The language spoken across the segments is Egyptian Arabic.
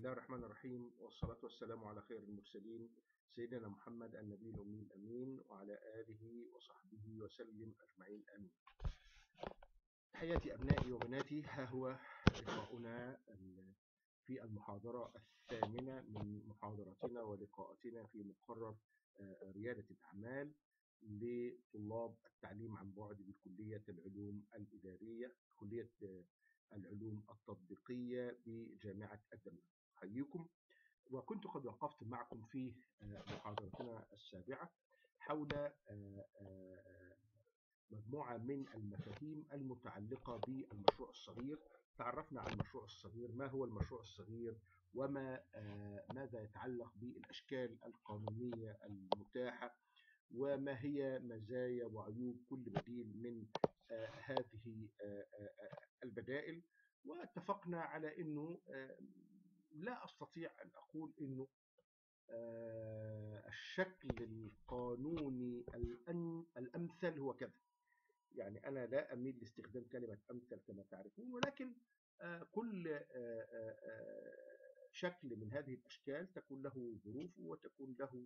الله الرحمن الرحيم والصلاة والسلام على خير المرسلين سيدنا محمد النبي الأمي الأمين وعلى آله وصحبه وسلم أجمعين آمين حياتي أبنائي وبناتي ها هو لقاؤنا في المحاضرة الثامنة من محاضراتنا ولقاءاتنا في مقرر ريادة الأعمال لطلاب التعليم عن بعد بكلية العلوم الإدارية كلية العلوم التطبيقية بجامعة الدمام أحييكم وكنت قد وقفت معكم في محاضرتنا السابعة حول مجموعة من المفاهيم المتعلقة بالمشروع الصغير تعرفنا على المشروع الصغير ما هو المشروع الصغير وما ماذا يتعلق بالأشكال القانونية المتاحة وما هي مزايا وعيوب كل بديل من هذه البدائل واتفقنا على انه لا استطيع ان اقول انه الشكل القانوني الامثل هو كذا يعني انا لا اميل لاستخدام كلمه امثل كما تعرفون ولكن كل شكل من هذه الاشكال تكون له ظروفه وتكون له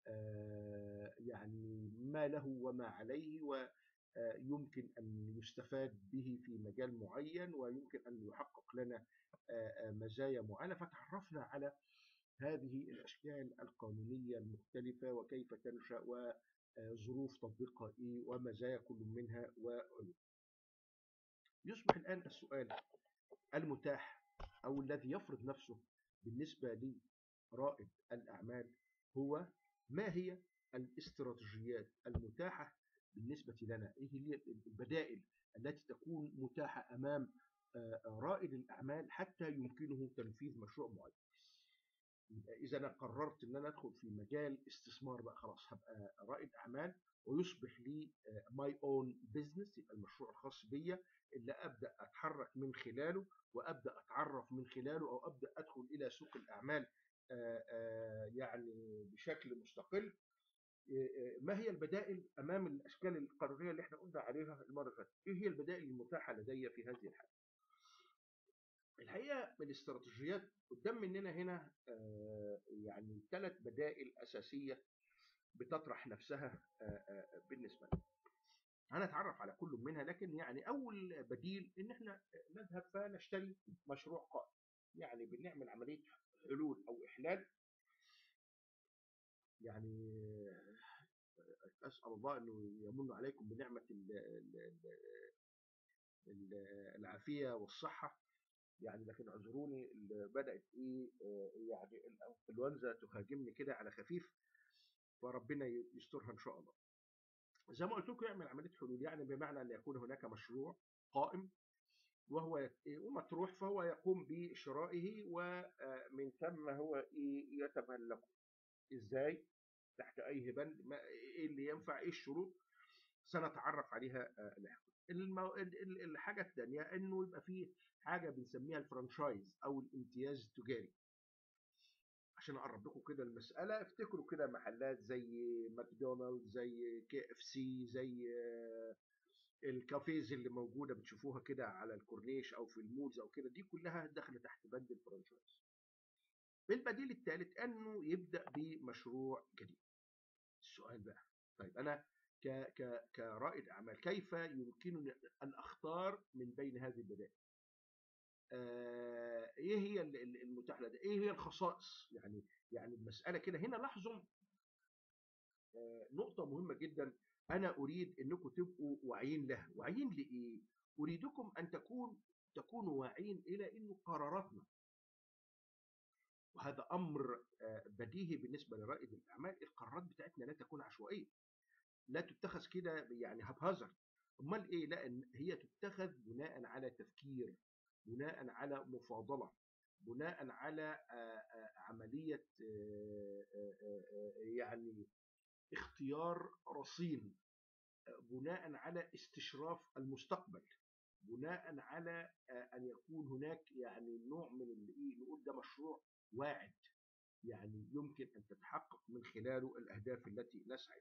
يعني ما له وما عليه ويمكن أن يستفاد به في مجال معين ويمكن أن يحقق لنا مزايا معينة فتعرفنا على هذه الأشكال القانونية المختلفة وكيف تنشأ وظروف تطبيقها إيه ومزايا كل منها وعيوب يصبح الآن السؤال المتاح أو الذي يفرض نفسه بالنسبة لرائد الأعمال هو ما هي الاستراتيجيات المتاحة بالنسبة لنا إيه هي البدائل التي تكون متاحة أمام رائد الأعمال حتى يمكنه تنفيذ مشروع معين إذا أنا قررت أن أنا أدخل في مجال استثمار بقى خلاص هبقى رائد أعمال ويصبح لي ماي اون بزنس يبقى المشروع الخاص بيا اللي أبدأ أتحرك من خلاله وأبدأ أتعرف من خلاله أو أبدأ أدخل إلى سوق الأعمال يعني بشكل مستقل ما هي البدائل امام الاشكال القانونيه اللي احنا قلنا عليها المره اللي فاتت ايه هي البدائل المتاحه لدي في هذه الحاله الحقيقه من الاستراتيجيات قدام مننا هنا يعني ثلاث بدائل اساسيه بتطرح نفسها بالنسبه لنا هنتعرف على كل منها لكن يعني اول بديل ان احنا نذهب فنشتري مشروع قائم يعني بنعمل عمليه حلول او احلال يعني اسال الله انه يمن عليكم بنعمه العافيه والصحه يعني لكن اعذروني بدات ايه يعني الانفلونزا تهاجمني كده على خفيف فربنا يسترها ان شاء الله زي ما قلت لكم يعمل عمليه حلول يعني بمعنى ان يكون هناك مشروع قائم وهو ومطروح فهو يقوم بشرائه ومن ثم هو يتملكه ازاي تحت اي بند ما ايه اللي ينفع ايه الشروط سنتعرف عليها لاحقا المو... الحاجه الثانيه انه يبقى فيه حاجه بنسميها الفرانشايز او الامتياز التجاري عشان اقرب لكم كده المساله افتكروا كده محلات زي ماكدونالدز زي كي اف سي زي الكافيز اللي موجوده بتشوفوها كده على الكورنيش او في المولز او كده دي كلها داخله تحت بند الفرانشايز البديل الثالث انه يبدا بمشروع جديد السؤال بقى طيب انا ك ك كرائد اعمال كيف يمكنني ان اختار من بين هذه البدائل آه ايه هي المتاح لدي ايه هي الخصائص يعني يعني المساله كده هنا لاحظوا آه نقطه مهمه جدا انا اريد انكم تبقوا واعيين لها واعيين لايه اريدكم ان تكون تكونوا واعيين الى انه قراراتنا وهذا امر بديهي بالنسبه لرائد الاعمال القرارات بتاعتنا لا تكون عشوائيه لا تتخذ كده يعني هبهزر امال ايه لا هي تتخذ بناء على تفكير بناء على مفاضله بناء على عمليه يعني اختيار رصين بناء على استشراف المستقبل بناء على ان يكون هناك يعني نوع من الايه نقول ده مشروع واعد يعني يمكن ان تتحقق من خلاله الاهداف التي نسعى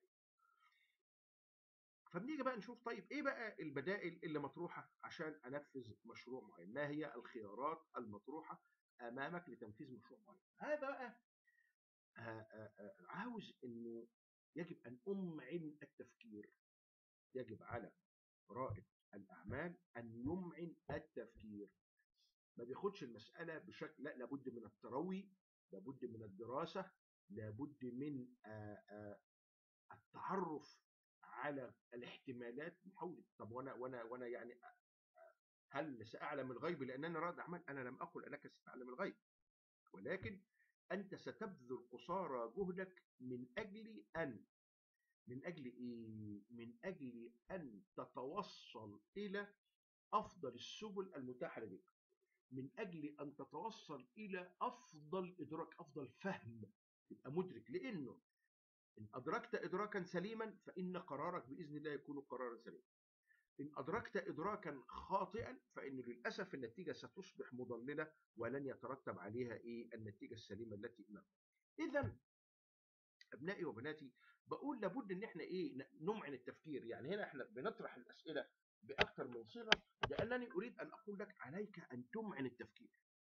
فبنيجي بقى نشوف طيب ايه بقى البدائل اللي مطروحه عشان انفذ مشروع معين ما هي الخيارات المطروحه امامك لتنفيذ مشروع معين هذا بقى آه، آه، آه، عاوز انه يجب ان امعن التفكير يجب على رائد الاعمال ان يمعن التفكير ما بياخدش المساله بشكل لا لابد من التروي لابد من الدراسه لابد من آه، آه، التعرف على الاحتمالات محاوله طب وانا وانا وانا يعني هل ساعلم الغيب لانني رائد اعمال انا لم اقل انك ستعلم الغيب ولكن انت ستبذل قصارى جهدك من اجل ان من اجل ايه من اجل ان تتوصل الى افضل السبل المتاحه لديك من اجل ان تتوصل الى افضل ادراك افضل فهم تبقى مدرك لانه ان ادركت ادراكا سليما فان قرارك باذن الله يكون قرارا سليما ان ادركت ادراكا خاطئا فان للاسف النتيجه ستصبح مضلله ولن يترتب عليها ايه النتيجه السليمه التي امامك اذا ابنائي وبناتي بقول لابد ان احنا ايه نمعن التفكير يعني هنا احنا بنطرح الاسئله باكثر من صيغه لانني اريد ان اقول لك عليك ان تمعن التفكير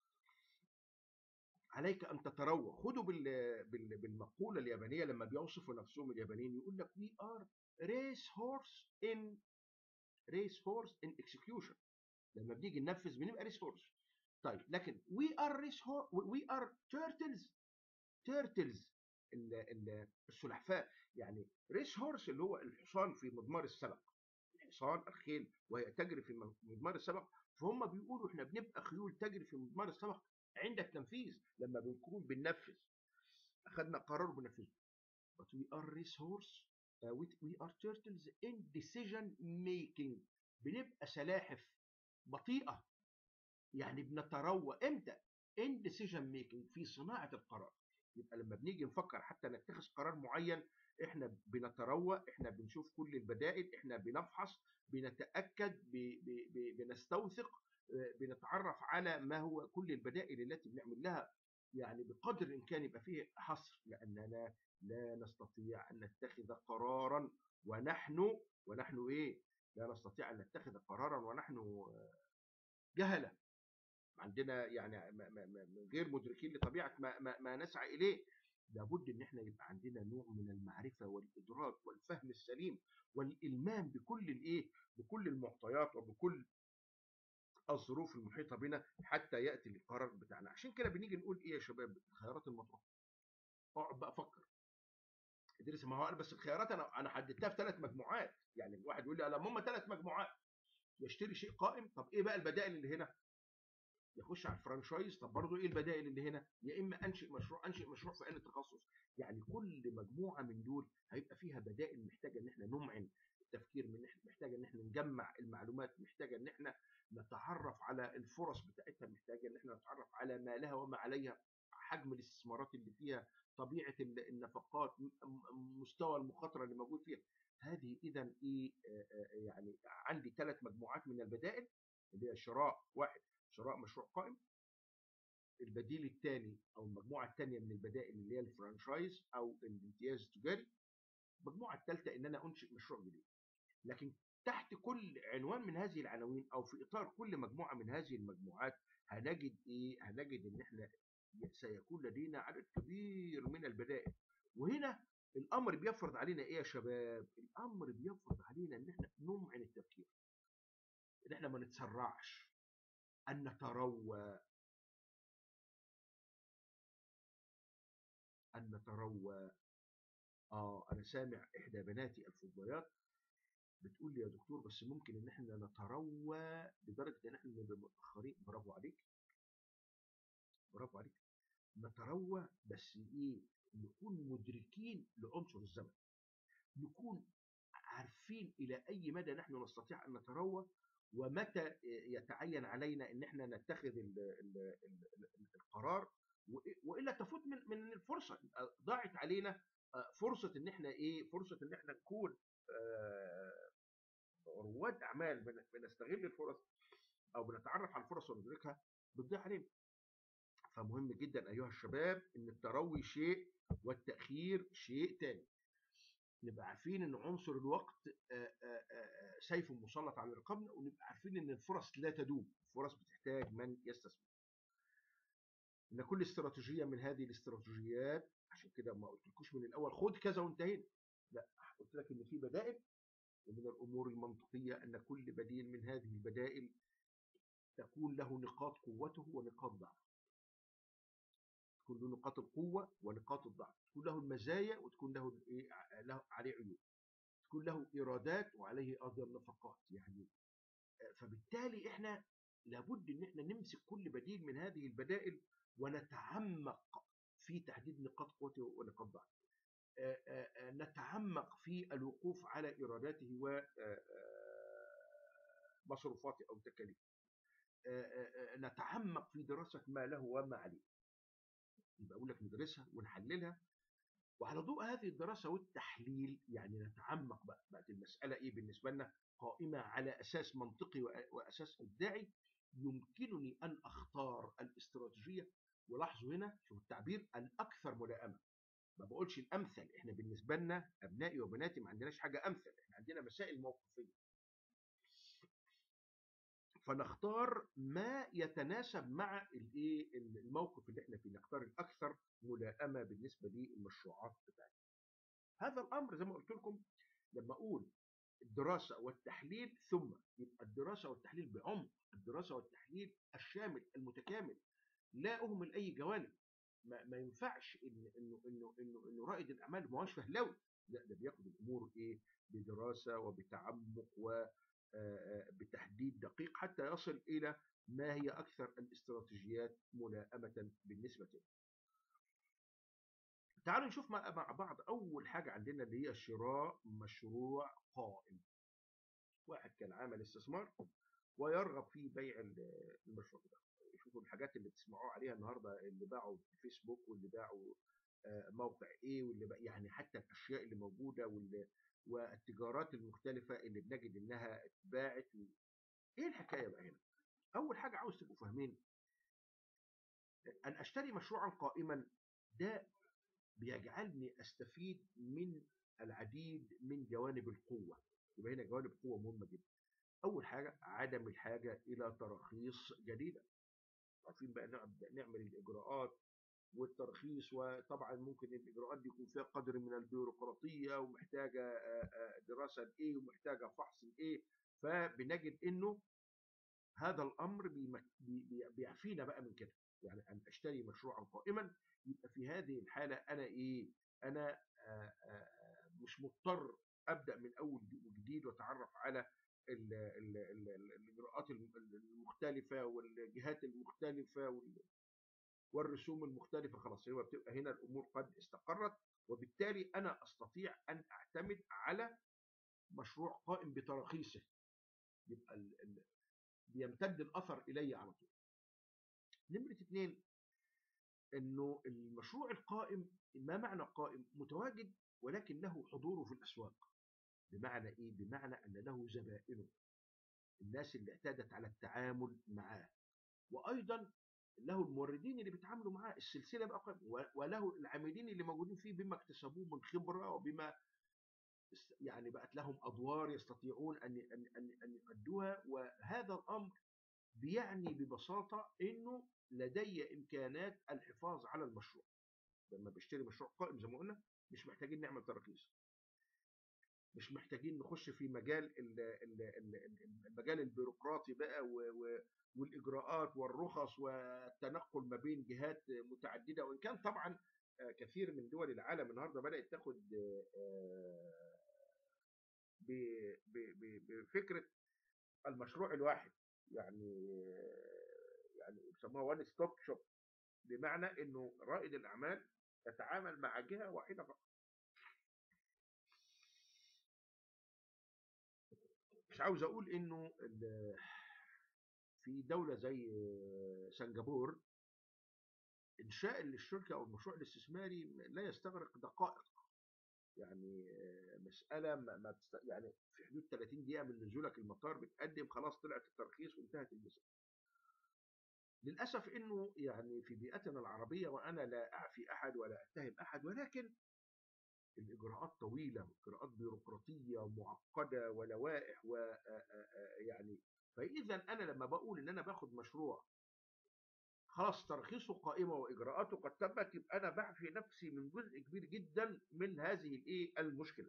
عليك ان تتروى خدوا بال... بال... بالمقوله اليابانيه لما بيوصفوا نفسهم اليابانيين يقول لك we are race horse in race horse in execution لما بنيجي ننفذ بنبقى race horse طيب لكن we are race horse we are turtles turtles ال- ال- السلحفاء يعني ريس هورس اللي هو الحصان في مضمار السبق الحصان الخيل وهي تجري في مضمار السبق فهم بيقولوا احنا بنبقى خيول تجري في مضمار السبق عند التنفيذ لما بنكون بننفذ اخذنا قرار بننفذه but we are race horse uh, we, we are turtles in decision making بنبقى سلاحف بطيئة يعني بنتروى امتى in decision making في صناعة القرار يبقى لما بنيجي نفكر حتى نتخذ قرار معين احنا بنتروى احنا بنشوف كل البدائل احنا بنفحص بنتاكد ب... ب... ب... بنستوثق آه، بنتعرف على ما هو كل البدائل التي بنعمل لها يعني بقدر الامكان يبقى فيه حصر لاننا لا نستطيع ان نتخذ قرارا ونحن ونحن ايه لا نستطيع ان نتخذ قرارا ونحن آه، جهله عندنا يعني ما- ما- ما- غير مدركين لطبيعه ما, ما, ما نسعى اليه لابد ان احنا يبقى عندنا نوع من المعرفه والادراك والفهم السليم والالمام بكل الايه بكل المعطيات وبكل الظروف المحيطه بنا حتى ياتي القرار بتاعنا عشان كده بنيجي نقول ايه يا شباب الخيارات المطروحه اقعد بقى فكر ادرس ما هو قال بس الخيارات انا انا حددتها في ثلاث مجموعات يعني الواحد يقول لي لما هم ثلاث مجموعات يشتري شيء قائم طب ايه بقى البدائل اللي هنا يخش على الفرانشايز طب برضه ايه البدائل اللي هنا يا اما انشئ مشروع انشئ مشروع في اي تخصص يعني كل مجموعه من دول هيبقى فيها بدائل محتاجه ان احنا نمعن التفكير من إحنا- محتاجه ان احنا نجمع المعلومات محتاجه ان احنا نتعرف على الفرص بتاعتها محتاجه ان احنا نتعرف على ما لها وما عليها حجم الاستثمارات اللي فيها طبيعه ال- النفقات م- م- مستوى المخاطره اللي موجود فيها هذه اذا ايه آه، آه، يعني عندي ثلاث مجموعات من البدائل اللي هي شراء واحد شراء مشروع قائم البديل الثاني او المجموعه الثانيه من البدائل اللي هي الفرانشايز او الامتياز التجاري المجموعه الثالثه ان انا انشئ مشروع جديد لكن تحت كل عنوان من هذه العناوين او في اطار كل مجموعه من هذه المجموعات هنجد ايه هنجد ان احنا سيكون لدينا عدد كبير من البدائل وهنا الامر بيفرض علينا ايه يا شباب الامر بيفرض علينا ان احنا نمعن التفكير ان احنا ما نتسرعش ان نتروى ان نتروى اه انا سامع احدى بناتي الفضليات بتقول لي يا دكتور بس ممكن ان احنا نتروى لدرجه ان احنا نبقى متاخرين برافو عليك برافو عليك نتروى بس ايه نكون مدركين لعنصر الزمن نكون عارفين الى اي مدى نحن نستطيع ان نتروى ومتى يتعين علينا ان احنا نتخذ ال ال ال ال القرار و- والا تفوت من من الفرصه يبقى ضاعت علينا آه، فرصه ان احنا ايه فرصه ان احنا نكون آه، رواد اعمال بن- بنستغل الفرص او بنتعرف على الفرص وندركها بتضيع علينا فمهم جدا ايها الشباب ان التروي شيء والتاخير شيء تاني نبقى عارفين ان عنصر الوقت آه، آه، آه، سيف مسلط على رقابنا ونبقى عارفين ان الفرص لا تدوم الفرص بتحتاج من يستثمر ان كل استراتيجيه من هذه الاستراتيجيات عشان كده ما قلتلكوش من الاول خد كذا وانتهينا لا قلت لك ان في بدائل ومن الامور المنطقيه ان كل بديل من هذه البدائل تكون له نقاط قوته ونقاط ضعفه تكون له نقاط القوه ونقاط الضعف تكون له المزايا وتكون له الايه له عليه عيوب تكون له ايرادات وعليه ايضا نفقات يعني فبالتالي احنا لابد ان احنا نمسك كل بديل من هذه البدائل ونتعمق في تحديد نقاط قوته ونقاط ضعفه نتعمق في الوقوف على ايراداته ومصروفاته او تكاليفه نتعمق في دراسه ما له وما عليه يبقى اقول لك ندرسها ونحللها وعلى ضوء هذه الدراسه والتحليل يعني نتعمق بقى بقت المساله ايه بالنسبه لنا قائمه على اساس منطقي واساس ابداعي يمكنني ان اختار الاستراتيجيه ولاحظوا هنا شوف التعبير الاكثر ملائمه ما بقولش الامثل احنا بالنسبه لنا ابنائي وبناتي ما عندناش حاجه امثل احنا عندنا مسائل موقفيه فنختار ما يتناسب مع الايه الموقف اللي احنا فيه نختار الاكثر ملائمه بالنسبه للمشروعات بتاعتنا هذا الامر زي ما قلت لكم لما اقول الدراسه والتحليل ثم يبقى الدراسه والتحليل بعمق الدراسه والتحليل الشامل المتكامل لا اهمل اي جوانب ما, ما ينفعش ان انه انه انه انه رائد الاعمال ما هوش فهلاوي لا ده بياخد الامور ايه بدراسه وبتعمق وبتحديد دقيق حتى يصل الى ما هي اكثر الاستراتيجيات ملائمه بالنسبه له. تعالوا نشوف مع بعض اول حاجه عندنا اللي هي شراء مشروع قائم. واحد كان عامل استثمار ويرغب في بيع المشروع ده. شوفوا الحاجات اللي بتسمعوها عليها النهارده اللي باعوا فيسبوك واللي باعوا موقع ايه واللي بقى يعني حتى الاشياء اللي موجوده واللي والتجارات المختلفه اللي بنجد انها اتباعت ايه الحكايه بقى هنا؟ اول حاجه عاوز تبقوا فاهمين ان اشتري مشروعا قائما ده بيجعلني استفيد من العديد من جوانب القوه يبقى هنا جوانب قوه مهمه جدا اول حاجه عدم الحاجه الى تراخيص جديده عارفين بقى نبدا نعمل الاجراءات والترخيص وطبعا ممكن الاجراءات دي يكون فيها قدر من البيروقراطيه ومحتاجه دراسه لايه ومحتاجه فحص لايه فبنجد انه هذا الامر بيعفينا بقى من كده يعني ان اشتري مشروعا قائما يبقى في هذه الحاله انا ايه انا مش مضطر ابدا من اول وجديد واتعرف على ال ال ال الاجراءات المختلفه والجهات المختلفه والرسوم المختلفه خلاص هو بتبقى هنا الامور قد استقرت وبالتالي انا استطيع ان اعتمد على مشروع قائم بتراخيصه يبقى ال ال بيمتد الاثر الي على طول. نمره اثنين انه المشروع القائم ما معنى قائم متواجد ولكن له حضوره في الاسواق. بمعنى ايه؟ بمعنى ان له زبائنه. الناس اللي اعتادت على التعامل معاه. وايضا له الموردين اللي بيتعاملوا معاه السلسله بقى قائمه وله العاملين اللي موجودين فيه بما اكتسبوه من خبره وبما يعني بقت لهم ادوار يستطيعون ان ان ان, أن يؤدوها وهذا الامر بيعني ببساطه انه لدي امكانات الحفاظ على المشروع لما بشتري مشروع قائم زي ما قلنا مش محتاجين نعمل تراخيص مش محتاجين نخش في مجال المجال البيروقراطي بقى والاجراءات والرخص والتنقل ما بين جهات متعدده وان كان طبعا كثير من دول العالم النهارده بدات تاخد بفكره المشروع الواحد يعني يعني بيسموها وان ستوب شوب بمعنى انه رائد الاعمال يتعامل مع جهه واحده فقط مش عاوز اقول انه في دوله زي سنغافور انشاء الشركه او المشروع الاستثماري لا يستغرق دقائق يعني مساله ما بتست... يعني في حدود 30 دقيقه من نزولك المطار بتقدم خلاص طلعت الترخيص وانتهت المساله للاسف انه يعني في بيئتنا العربيه وانا لا اعفي احد ولا اتهم احد ولكن الاجراءات طويله اجراءات بيروقراطيه معقده ولوائح ويعني فاذا انا لما بقول ان انا باخد مشروع خلاص ترخيصه قائمة وإجراءاته قد تمت يبقى أنا بعفي نفسي من جزء كبير جدا من هذه الإيه المشكلة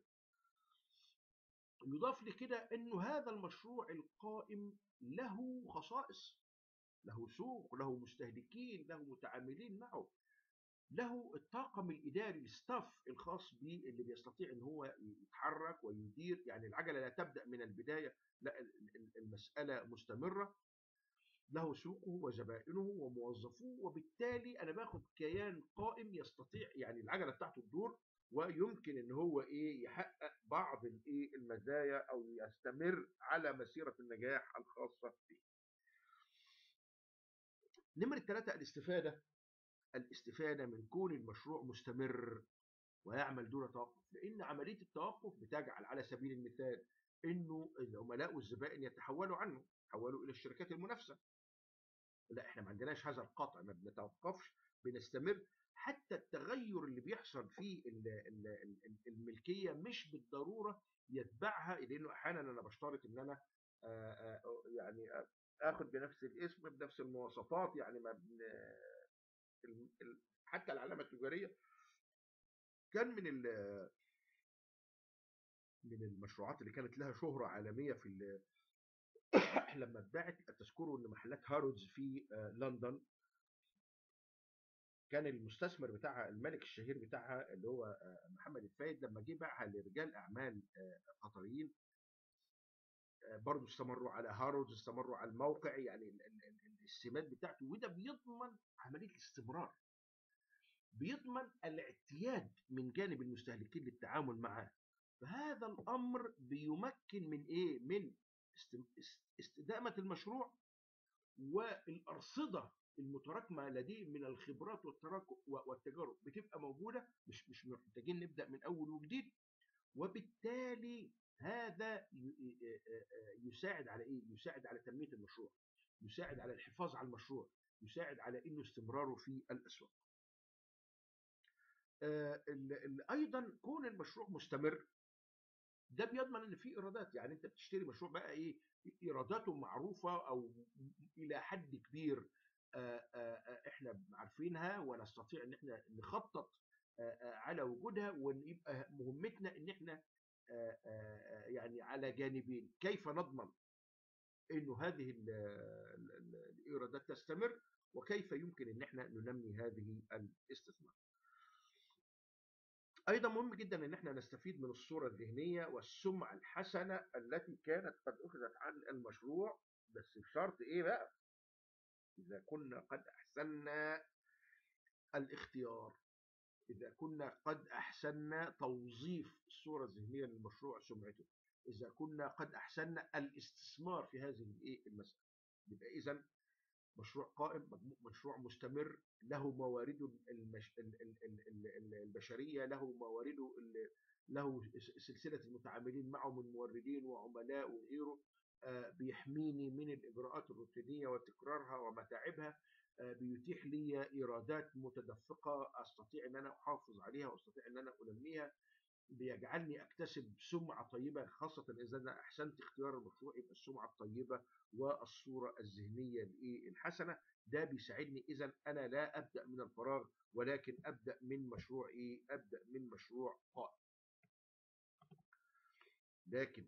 يضاف لكده انه هذا المشروع القائم له خصائص له سوق له مستهلكين له متعاملين معه له الطاقم الاداري الستاف الخاص به اللي بيستطيع ان هو يتحرك ويدير يعني العجله لا تبدا من البدايه لا المساله مستمره له سوقه وزبائنه وموظفوه وبالتالي انا باخد كيان قائم يستطيع يعني العجله بتاعته تدور ويمكن ان هو ايه يحقق بعض الايه المزايا او يستمر على مسيره النجاح الخاصه به. نمره ثلاثه الاستفاده الاستفاده من كون المشروع مستمر ويعمل دون توقف لان عمليه التوقف بتجعل على سبيل المثال انه العملاء والزبائن يتحولوا عنه يتحولوا الى الشركات المنافسه لا احنا ما عندناش هذا القطع ما بنتوقفش بنستمر حتى التغير اللي بيحصل في الملكيه مش بالضروره يتبعها لانه احيانا انا بشترط ان انا يعني اخد بنفس الاسم بنفس المواصفات يعني ما حتى العلامه التجاريه كان من من المشروعات اللي كانت لها شهره عالميه في لما اتباعت تذكروا ان محلات هارودز في لندن كان المستثمر بتاعها الملك الشهير بتاعها اللي هو محمد الفايد لما جه باعها لرجال اعمال قطريين برضه استمروا على هارودز استمروا على الموقع يعني السمات بتاعته وده بيضمن عمليه الاستمرار بيضمن الاعتياد من جانب المستهلكين للتعامل معاه فهذا الامر بيمكن من ايه من استدامه المشروع والارصده المتراكمه لديه من الخبرات والتجارب بتبقى موجوده مش مش محتاجين نبدا من اول وجديد وبالتالي هذا يساعد على ايه؟ يساعد على تنميه المشروع، يساعد على الحفاظ على المشروع، يساعد على انه استمراره في الاسواق. ايضا كون المشروع مستمر ده بيضمن ان في ايرادات يعني انت بتشتري مشروع بقى ايه ايراداته معروفه او الى حد كبير احنا عارفينها ونستطيع ان احنا نخطط على وجودها ويبقى مهمتنا ان احنا يعني على جانبين كيف نضمن انه هذه الايرادات تستمر وكيف يمكن ان احنا ننمي هذه الاستثمار ايضا مهم جدا ان احنا نستفيد من الصوره الذهنيه والسمعه الحسنه التي كانت قد اخذت عن المشروع بس بشرط ايه بقى اذا كنا قد احسنا الاختيار إذا كنا قد أحسننا توظيف الصورة الذهنية للمشروع سمعته إذا كنا قد أحسننا الاستثمار في هذه الإيه المسألة يبقى إذا مشروع قائم مشروع مستمر له موارده المش... البشرية له موارده له سلسلة المتعاملين معه من موردين وعملاء وغيره بيحميني من الإجراءات الروتينية وتكرارها ومتاعبها بيتيح لي ايرادات متدفقه استطيع ان انا احافظ عليها واستطيع ان انا انميها بيجعلني اكتسب سمعه طيبه خاصه اذا انا احسنت اختيار المشروع يبقى السمعه الطيبه والصوره الذهنيه الايه الحسنه ده بيساعدني اذا انا لا ابدا من الفراغ ولكن ابدا من مشروع ايه ابدا من مشروع قائم لكن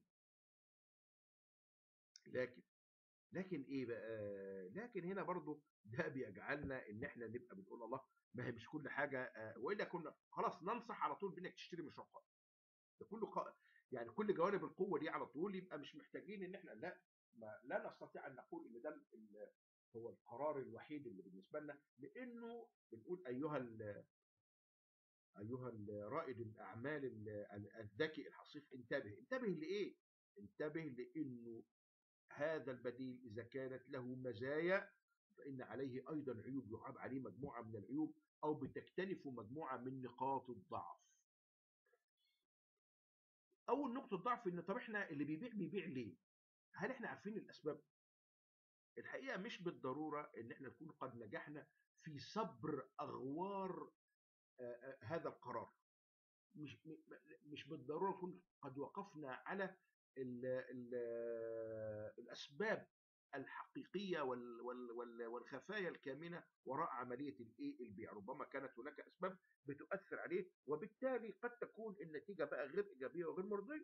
لكن لكن ايه بقى لكن هنا برضو ده بيجعلنا ان احنا نبقى بنقول الله ما هي مش كل حاجه آه والا كنا خلاص ننصح على طول بانك تشتري مشروع قائم ده كله قائم يعني كل جوانب القوه دي على طول يبقى مش محتاجين ان احنا لا ما لا نستطيع ان نقول ان ده هو القرار الوحيد اللي بالنسبه لنا لانه بنقول ايها ال ايها رائد الاعمال الذكي الحصيف انتبه انتبه لايه انتبه لانه هذا البديل إذا كانت له مزايا فإن عليه أيضا عيوب يعاب عليه مجموعة من العيوب أو بتكتنف مجموعة من نقاط الضعف أول نقطة ضعف إن طب إحنا اللي بيبيع بيبيع ليه؟ هل إحنا عارفين الأسباب؟ الحقيقة مش بالضرورة إن إحنا نكون قد نجحنا في صبر أغوار هذا القرار مش مش بالضرورة نكون قد وقفنا على ال ال الأسباب الحقيقيه وال وال وال والخفايا الكامنه وراء عمليه الايه البيع ربما كانت هناك اسباب بتؤثر عليه وبالتالي قد تكون النتيجه بقى غير ايجابيه وغير مرضيه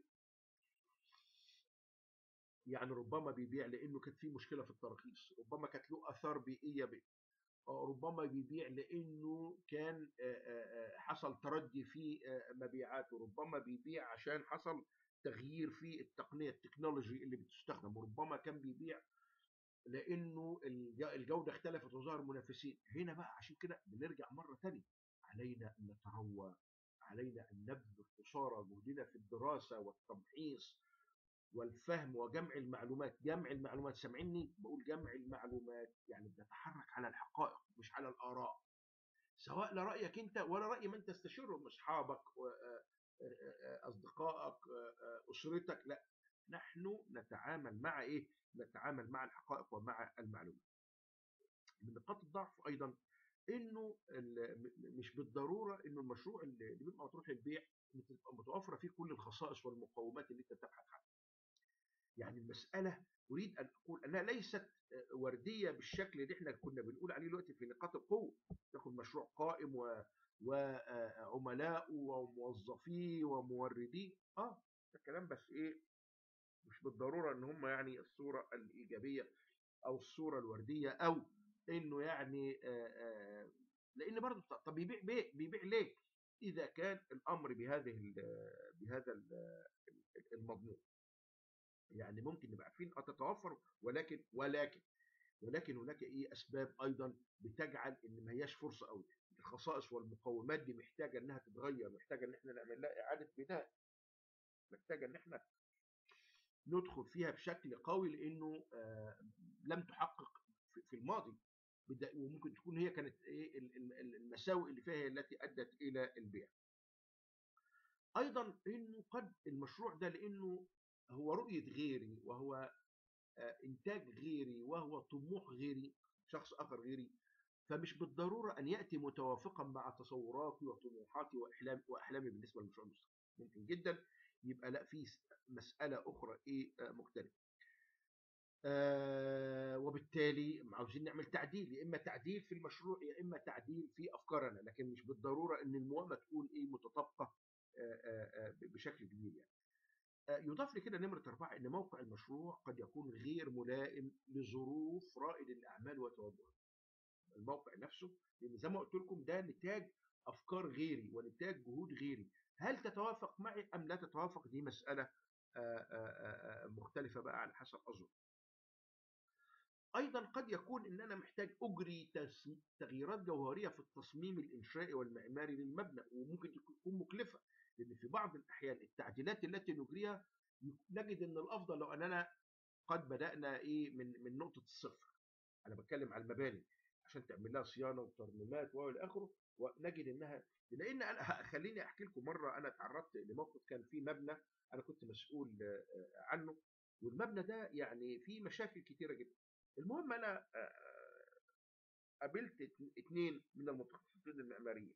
يعني ربما بيبيع لانه كانت في مشكله في التراخيص ربما كانت له اثار بيئيه بي. ربما بيبيع لانه كان حصل تردي في مبيعاته ربما بيبيع عشان حصل تغيير في التقنيه التكنولوجي اللي بتستخدم وربما كان بيبيع لانه الجوده اختلفت وظهر منافسين هنا بقى عشان كده بنرجع مره ثانيه علينا ان نتروى علينا ان نبذل قصارى جهدنا في الدراسه والتمحيص والفهم وجمع المعلومات جمع المعلومات سامعيني بقول جمع المعلومات يعني بنتحرك على الحقائق مش على الاراء سواء لرايك انت ولا راي من تستشيره اصحابك اصدقائك اسرتك لا نحن نتعامل مع ايه نتعامل مع الحقائق ومع المعلومات من نقاط الضعف ايضا انه مش بالضروره انه المشروع اللي بيبقى مطروح للبيع تبقى متوفره فيه كل الخصائص والمقومات اللي انت بتبحث عنها يعني المسألة أريد أن أقول أنها ليست وردية بالشكل اللي احنا كنا بنقول عليه دلوقتي في نقاط القوة تاخد مشروع قائم و... وعملاء وموظفيه ومورديه اه ده كلام بس ايه مش بالضرورة ان هم يعني الصورة الإيجابية أو الصورة الوردية أو إنه يعني آآ آآ لأن برضه طب بيبيع بيه بيبيع ليه؟ إذا كان الأمر بهذه ال بهذا ال المضمون يعني ممكن نبقى عارفين تتوفر ولكن ولكن ولكن هناك ايه اسباب ايضا بتجعل ان ما هياش فرصه قوي الخصائص والمقومات دي محتاجه انها تتغير محتاجه ان احنا نعمل لها اعاده بناء محتاجه ان احنا ندخل فيها بشكل قوي لانه آه لم تحقق في الماضي وممكن تكون هي كانت ايه المساوئ اللي فيها هي التي ادت الى البيع ايضا انه قد المشروع ده لانه هو رؤية غيري وهو إنتاج غيري وهو طموح غيري شخص آخر غيري فمش بالضرورة أن يأتي متوافقا مع تصوراتي وطموحاتي وأحلامي وأحلامي بالنسبة للمشروع المستقبلي ممكن جدا يبقى لا في مسألة أخرى إيه مختلفة آه وبالتالي عاوزين نعمل تعديل يا اما تعديل في المشروع يا اما تعديل في افكارنا لكن مش بالضروره ان الموائمه تكون ايه متطابقه آه آه بشكل كبير يعني يضاف لكده نمرة أربعة أن موقع المشروع قد يكون غير ملائم لظروف رائد الأعمال وتوجهه. الموقع نفسه لأن زي ما قلت لكم ده نتاج أفكار غيري ونتاج جهود غيري. هل تتوافق معي أم لا تتوافق دي مسألة مختلفة بقى على حسب أظن. أيضا قد يكون أن أنا محتاج أجري تغييرات جوهرية في التصميم الإنشائي والمعماري للمبنى وممكن تكون مكلفة لان في بعض الاحيان التعديلات التي نجريها نجد ان الافضل لو اننا قد بدانا ايه من من نقطه الصفر انا بتكلم على المباني عشان تعمل لها صيانه وترميمات والى اخره ونجد انها لان انا خليني احكي لكم مره انا تعرضت لموقف كان في مبنى انا كنت مسؤول عنه والمبنى ده يعني فيه مشاكل كتيره جدا المهم انا قابلت اثنين من المتخصصين المعماريين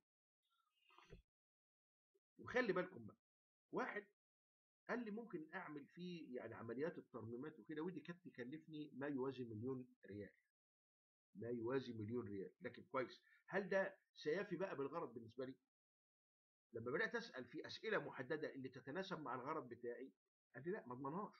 وخلي بالكم بقى واحد قال لي ممكن اعمل فيه يعني عمليات الترميمات وكده ودي كانت تكلفني ما يوازي مليون ريال ما يوازي مليون ريال لكن كويس هل ده سيفي بقى بالغرض بالنسبه لي لما بدات اسال في اسئله محدده اللي تتناسب مع الغرض بتاعي قال لي لا ما اضمنهاش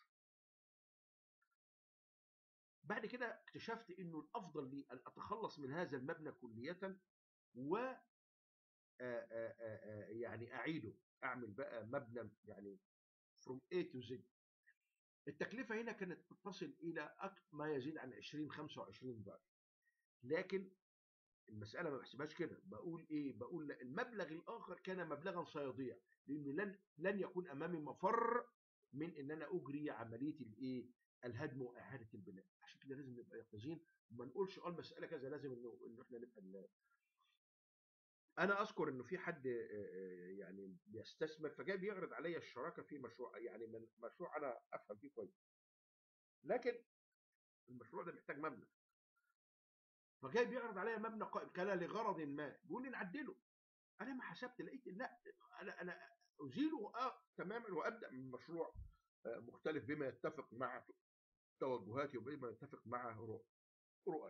بعد كده اكتشفت انه الافضل لي ان اتخلص من هذا المبنى كليه و آآ آآ يعني اعيده اعمل بقى مبنى يعني from A to Z التكلفه هنا كانت تصل الى ما يزيد عن 20 25 ضعف لكن المساله ما بحسبهاش كده بقول ايه بقول لا المبلغ الاخر كان مبلغا سيضيع لانه لن لن يكون امامي مفر من ان انا اجري عمليه الايه الهدم واعاده البناء عشان كده لازم نبقى يقظين وما نقولش اه المساله كذا لازم انه ان احنا نبقى انا اذكر انه في حد يعني بيستثمر فجاي بيعرض عليا الشراكه في مشروع يعني من مشروع انا افهم فيه كويس لكن المشروع ده محتاج مبنى فجاي بيعرض عليا مبنى قائم كان لغرض ما بيقول لي نعدله انا ما حسبت لقيت لا انا انا ازيله اه تماما وابدا من مشروع مختلف بما يتفق مع توجهاتي وبما يتفق مع رؤاي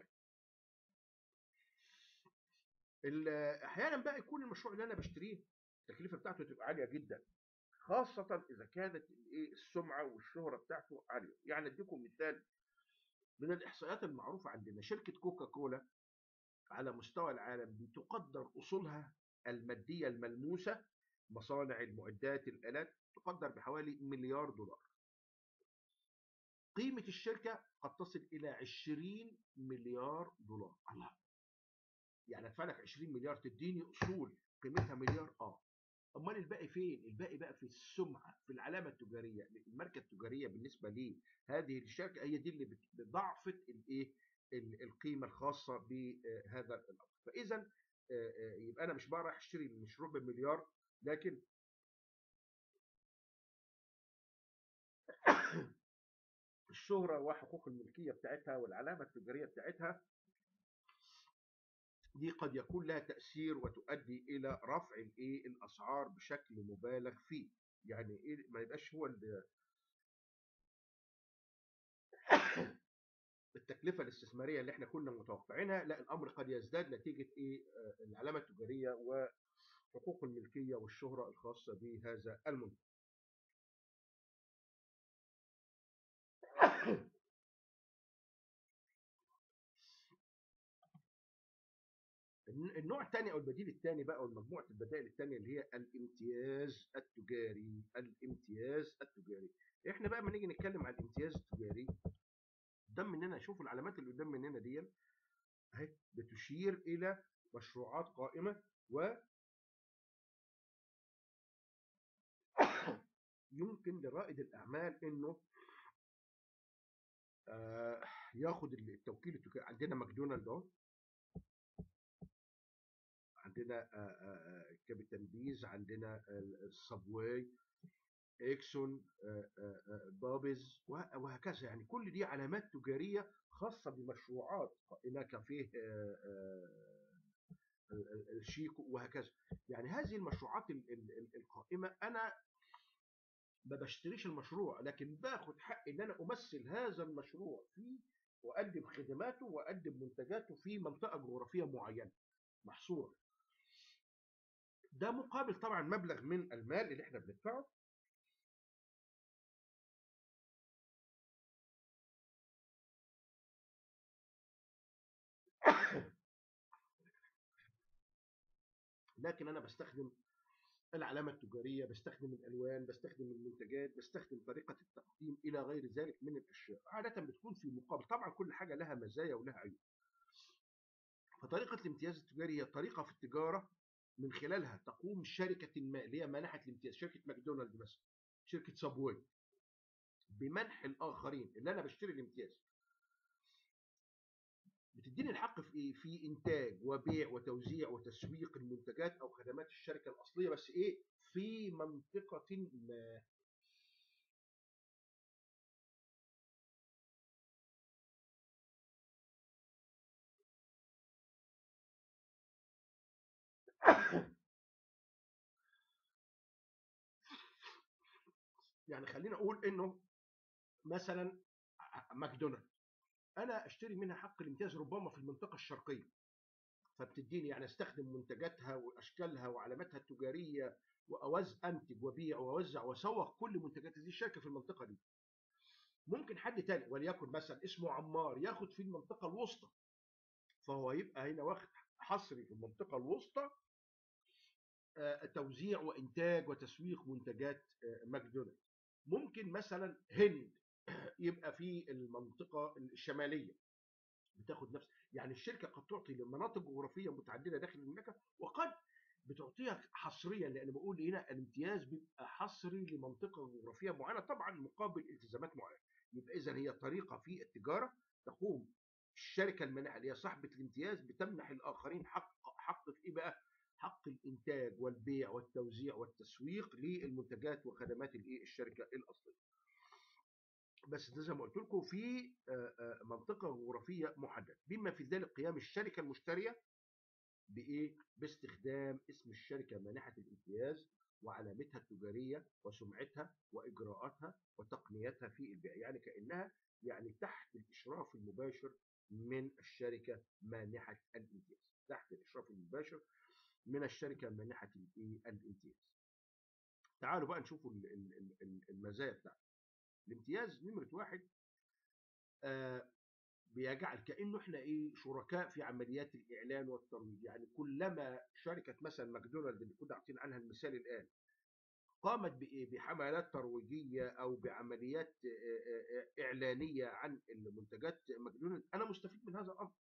احيانا بقى يكون المشروع اللي انا بشتريه التكلفه بتاعته تبقى عاليه جدا خاصه اذا كانت الايه السمعه والشهره بتاعته عاليه يعني اديكم مثال من الاحصائيات المعروفه عندنا شركه كوكا كولا على مستوى العالم بتقدر اصولها الماديه الملموسه مصانع المعدات الالات تقدر بحوالي مليار دولار قيمه الشركه قد تصل الى 20 مليار دولار الله يعني ادفع لك 20 مليار تديني اصول قيمتها مليار اه امال الباقي فين الباقي بقى في السمعه في العلامه التجاريه الماركه التجاريه بالنسبه لي هذه الشركه هي دي اللي بضعفت الايه القيمه الخاصه بهذا الامر فاذا يبقى انا مش بقى رايح اشتري المشروع بمليار لكن الشهره وحقوق الملكيه بتاعتها والعلامه التجاريه بتاعتها دي قد يكون لها تأثير وتؤدي إلى رفع الإيه الأسعار بشكل مبالغ فيه يعني إيه ما يبقاش هو التكلفة الاستثمارية اللي احنا كنا متوقعينها لا الأمر قد يزداد نتيجة إيه العلامة التجارية وحقوق الملكية والشهرة الخاصة بهذا المنتج النوع الثاني او البديل الثاني بقى او مجموعه البدائل الثانيه اللي هي الامتياز التجاري الامتياز التجاري احنا بقى لما نيجي نتكلم عن الامتياز التجاري قدام مننا شوفوا العلامات اللي قدام مننا دي اهي بتشير الى مشروعات قائمه و يمكن لرائد الاعمال انه آه ياخد التوكيل التجاري عندنا ماكدونالد اهو عندنا كابيتان بيز عندنا الصبواي اكسون بابز وهكذا يعني كل دي علامات تجاريه خاصه بمشروعات قائمه كافيه الشيكو وهكذا يعني هذه المشروعات القائمه انا ما بشتريش المشروع لكن باخد حق ان انا امثل هذا المشروع فيه واقدم خدماته واقدم منتجاته في منطقه جغرافيه معينه محصوره ده مقابل طبعا مبلغ من المال اللي احنا بندفعه لكن انا بستخدم العلامه التجاريه بستخدم الالوان بستخدم المنتجات بستخدم طريقه التقديم الى غير ذلك من الاشياء عاده بتكون في مقابل طبعا كل حاجه لها مزايا ولها عيوب فطريقه الامتياز التجاري هي طريقه في التجاره من خلالها تقوم شركة ما اللي هي منحت الامتياز شركة ماكدونالد مثلا شركة سابواي بمنح الآخرين اللي أنا بشتري الامتياز بتديني الحق في إيه؟ في إنتاج وبيع وتوزيع وتسويق المنتجات أو خدمات الشركة الأصلية بس إيه في منطقة ما يعني خلينا اقول انه مثلا ماكدونالد انا اشتري منها حق الامتياز ربما في المنطقه الشرقيه فبتديني يعني استخدم منتجاتها واشكالها وعلاماتها التجاريه واوز انتج وبيع واوزع واسوق كل منتجات هذه الشركه في المنطقه دي ممكن حد تاني وليكن مثلا اسمه عمار ياخد في المنطقه الوسطى فهو يبقى هنا واخد حصري في المنطقه الوسطى توزيع وانتاج وتسويق منتجات ماكدونالد ممكن مثلا هند يبقى في المنطقه الشماليه بتاخد نفس يعني الشركه قد تعطي لمناطق جغرافيه متعدده داخل المملكه وقد بتعطيها حصريا لان بقول هنا الامتياز بيبقى حصري لمنطقه جغرافيه معينه طبعا مقابل التزامات معينه يبقى اذا هي طريقه في التجاره تقوم الشركه المانحه اللي هي صاحبه الامتياز بتمنح الاخرين حق حق في ايه بقى؟ حق الانتاج والبيع والتوزيع والتسويق للمنتجات وخدمات الايه الشركه الاصليه. بس ده زي ما قلت لكم في منطقه جغرافيه محدده بما في ذلك قيام الشركه المشتريه بايه؟ باستخدام اسم الشركه مانحه الامتياز وعلامتها التجاريه وسمعتها واجراءاتها وتقنياتها في البيع يعني كانها يعني تحت الاشراف المباشر من الشركه مانحه الامتياز تحت الاشراف المباشر من الشركه مانحه الامتياز تعالوا بقى نشوفوا المزايا بتاعته الامتياز نمره واحد آه بيجعل كانه احنا ايه شركاء في عمليات الاعلان والترويج يعني كلما شركه مثلا ماكدونالد اللي كنا عاطين عنها المثال الان قامت بحملات ترويجيه او بعمليات اعلانيه عن المنتجات ماكدونالد انا مستفيد من هذا الامر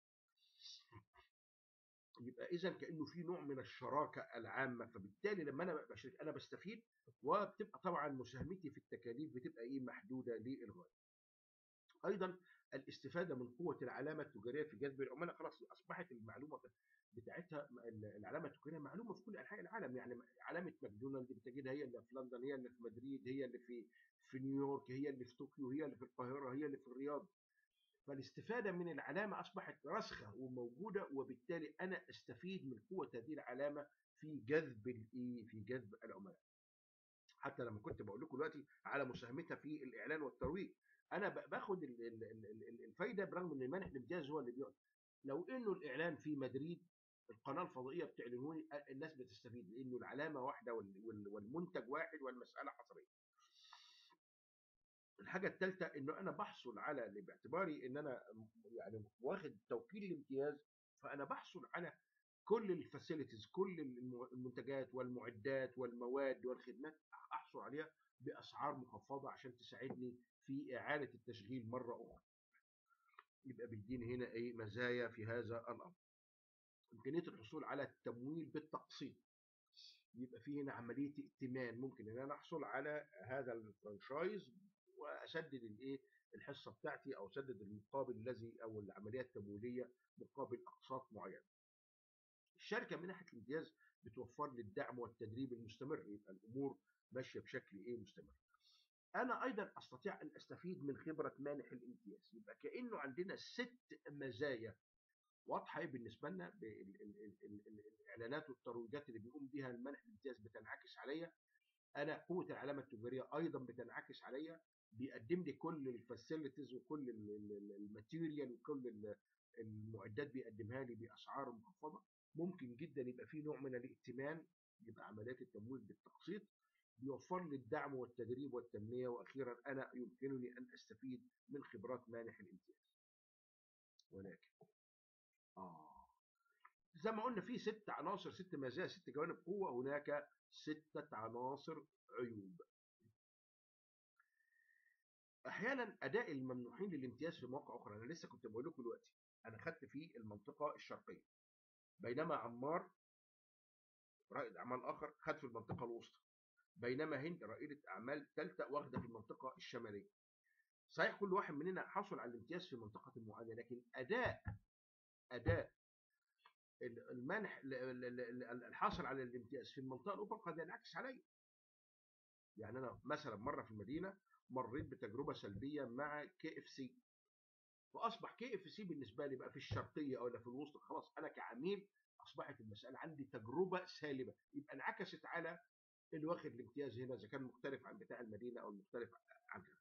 يبقى اذا كانه في نوع من الشراكه العامه فبالتالي لما انا بشارك انا بستفيد وبتبقى طبعا مساهمتي في التكاليف بتبقى ايه محدوده للغايه ايضا الاستفاده من قوه العلامه التجاريه في جذب العملاء خلاص اصبحت المعلومه بتاعتها العلامه التجاريه معلومه في كل انحاء العالم يعني علامه ماكدونالد بتجدها هي اللي في لندن هي اللي في مدريد هي اللي في في نيويورك هي اللي في طوكيو هي اللي في القاهره هي اللي في الرياض فالاستفاده من العلامه اصبحت راسخه وموجوده وبالتالي انا استفيد من قوه هذه العلامه في جذب الايه في جذب العملاء حتى لما كنت بقول لكم دلوقتي على مساهمتها في الاعلان والترويج انا باخد الفايده برغم ان مانح الامتياز هو اللي بيقعد لو انه الاعلان في مدريد القناه الفضائيه بتعلنه لي الناس بتستفيد لانه العلامه واحده والمنتج واحد والمساله حصريه الحاجه الثالثه انه انا بحصل على باعتباري ان انا يعني واخد توكيل الامتياز فانا بحصل على كل الفاسيلتيز كل المنتجات والمعدات والمواد والخدمات احصل عليها باسعار مخفضه عشان تساعدني في اعاده التشغيل مره اخرى يبقى بيديني هنا ايه مزايا في هذا الامر امكانيه الحصول على التمويل بالتقسيط يبقى في هنا عمليه ائتمان ممكن ان انا احصل على هذا الفرانشايز واسدد الايه الحصه بتاعتي او اسدد المقابل الذي او العمليه التمويليه مقابل اقساط معينه. الشركه من ناحيه الامتياز بتوفر لي الدعم والتدريب المستمر يبقى الامور ماشيه بشكل ايه مستمر. انا ايضا استطيع ان استفيد من خبره مانح الامتياز يبقى كانه عندنا ست مزايا واضحه ايه بالنسبه لنا الاعلانات والترويجات اللي بيقوم بها المانح الامتياز بتنعكس عليا انا قوه العلامه التجاريه ايضا بتنعكس عليا بيقدم لي كل الفاسيلتيز وكل الماتيريال وكل المعدات بيقدمها لي باسعار مخفضه ممكن جدا يبقى في نوع من الائتمان يبقى عمليات التمويل بالتقسيط بيوفر لي الدعم والتدريب والتنميه واخيرا انا يمكنني ان استفيد من خبرات مانح الامتياز ولكن اه زي ما قلنا في ست عناصر ست مزايا ست جوانب قوه هناك ستة عناصر عيوب احيانا اداء الممنوحين للامتياز في مواقع اخرى انا لسه كنت بقول لكم دلوقتي انا خدت في المنطقه الشرقيه بينما عمار رائد اعمال اخر خد في المنطقه الوسطى بينما هند رائده اعمال ثالثه واخده في المنطقه الشماليه صحيح كل واحد مننا حصل على الامتياز في منطقه معينه لكن اداء اداء المانح الحاصل على الامتياز في المنطقه الاخرى قد ينعكس علي يعني انا مثلا مره في المدينه مريت بتجربه سلبيه مع كي اف سي واصبح كي اف سي بالنسبه لي بقى في الشرقيه او في الوسط خلاص انا كعميل اصبحت المساله عندي تجربه سالبه يبقى انعكست على اللي واخد الامتياز هنا اذا كان مختلف عن بتاع المدينه او المختلف عن كده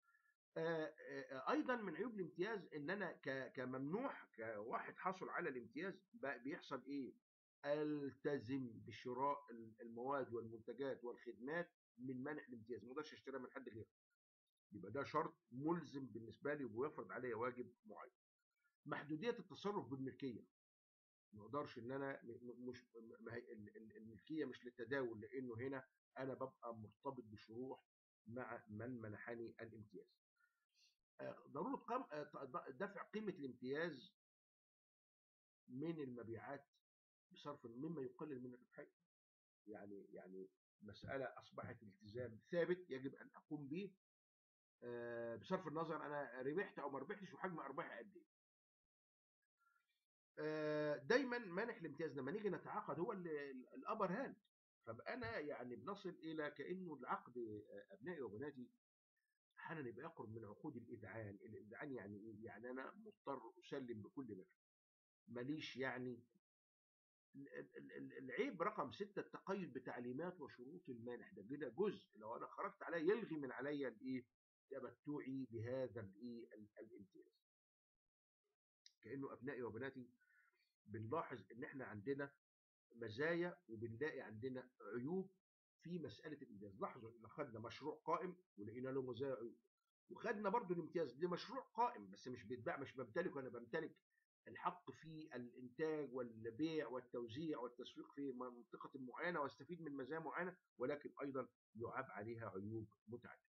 ايضا من عيوب الامتياز ان انا كممنوح كواحد حاصل على الامتياز بيحصل ايه التزم بشراء المواد والمنتجات والخدمات من منح الامتياز ما اقدرش اشتريها من حد غيره يبقى ده شرط ملزم بالنسبه لي وبيفرض عليا واجب معين محدوديه التصرف بالملكيه ما اقدرش ان انا مش الملكيه مش للتداول لانه هنا انا ببقى مرتبط بشروط مع من منحني الامتياز ضروره قم... دفع قيمه الامتياز من المبيعات بصرف مما يقلل من الربحيه يعني يعني مساله اصبحت التزام ثابت يجب ان اقوم به بصرف النظر انا ربحت او ما ربحتش وحجم ارباحي قد ايه دايما مانح الامتياز لما نيجي نتعاقد هو الابر هاند فبقى انا يعني بنصل الى كانه العقد ابنائي وبناتي احيانا يبقى يقرب من عقود الاذعان، الاذعان يعني ايه؟ يعني انا مضطر اسلم بكل ما فيه. ماليش يعني العيب رقم ستة التقيد بتعليمات وشروط المانح ده كده جزء لو انا خرجت عليه يلغي من عليا الايه تمتعي بهذا الايه الامتياز كانه ابنائي وبناتي بنلاحظ ان احنا عندنا مزايا وبنلاقي عندنا عيوب في مساله الامتياز لاحظوا ان خدنا مشروع قائم ولقينا له مزايا وعيوب وخدنا برضو الامتياز ده مشروع قائم بس مش بيتباع مش بمتلكه انا بمتلك الحق في الانتاج والبيع والتوزيع والتسويق في منطقه معينه واستفيد من مزايا معينه ولكن ايضا يعاب عليها عيوب متعدده.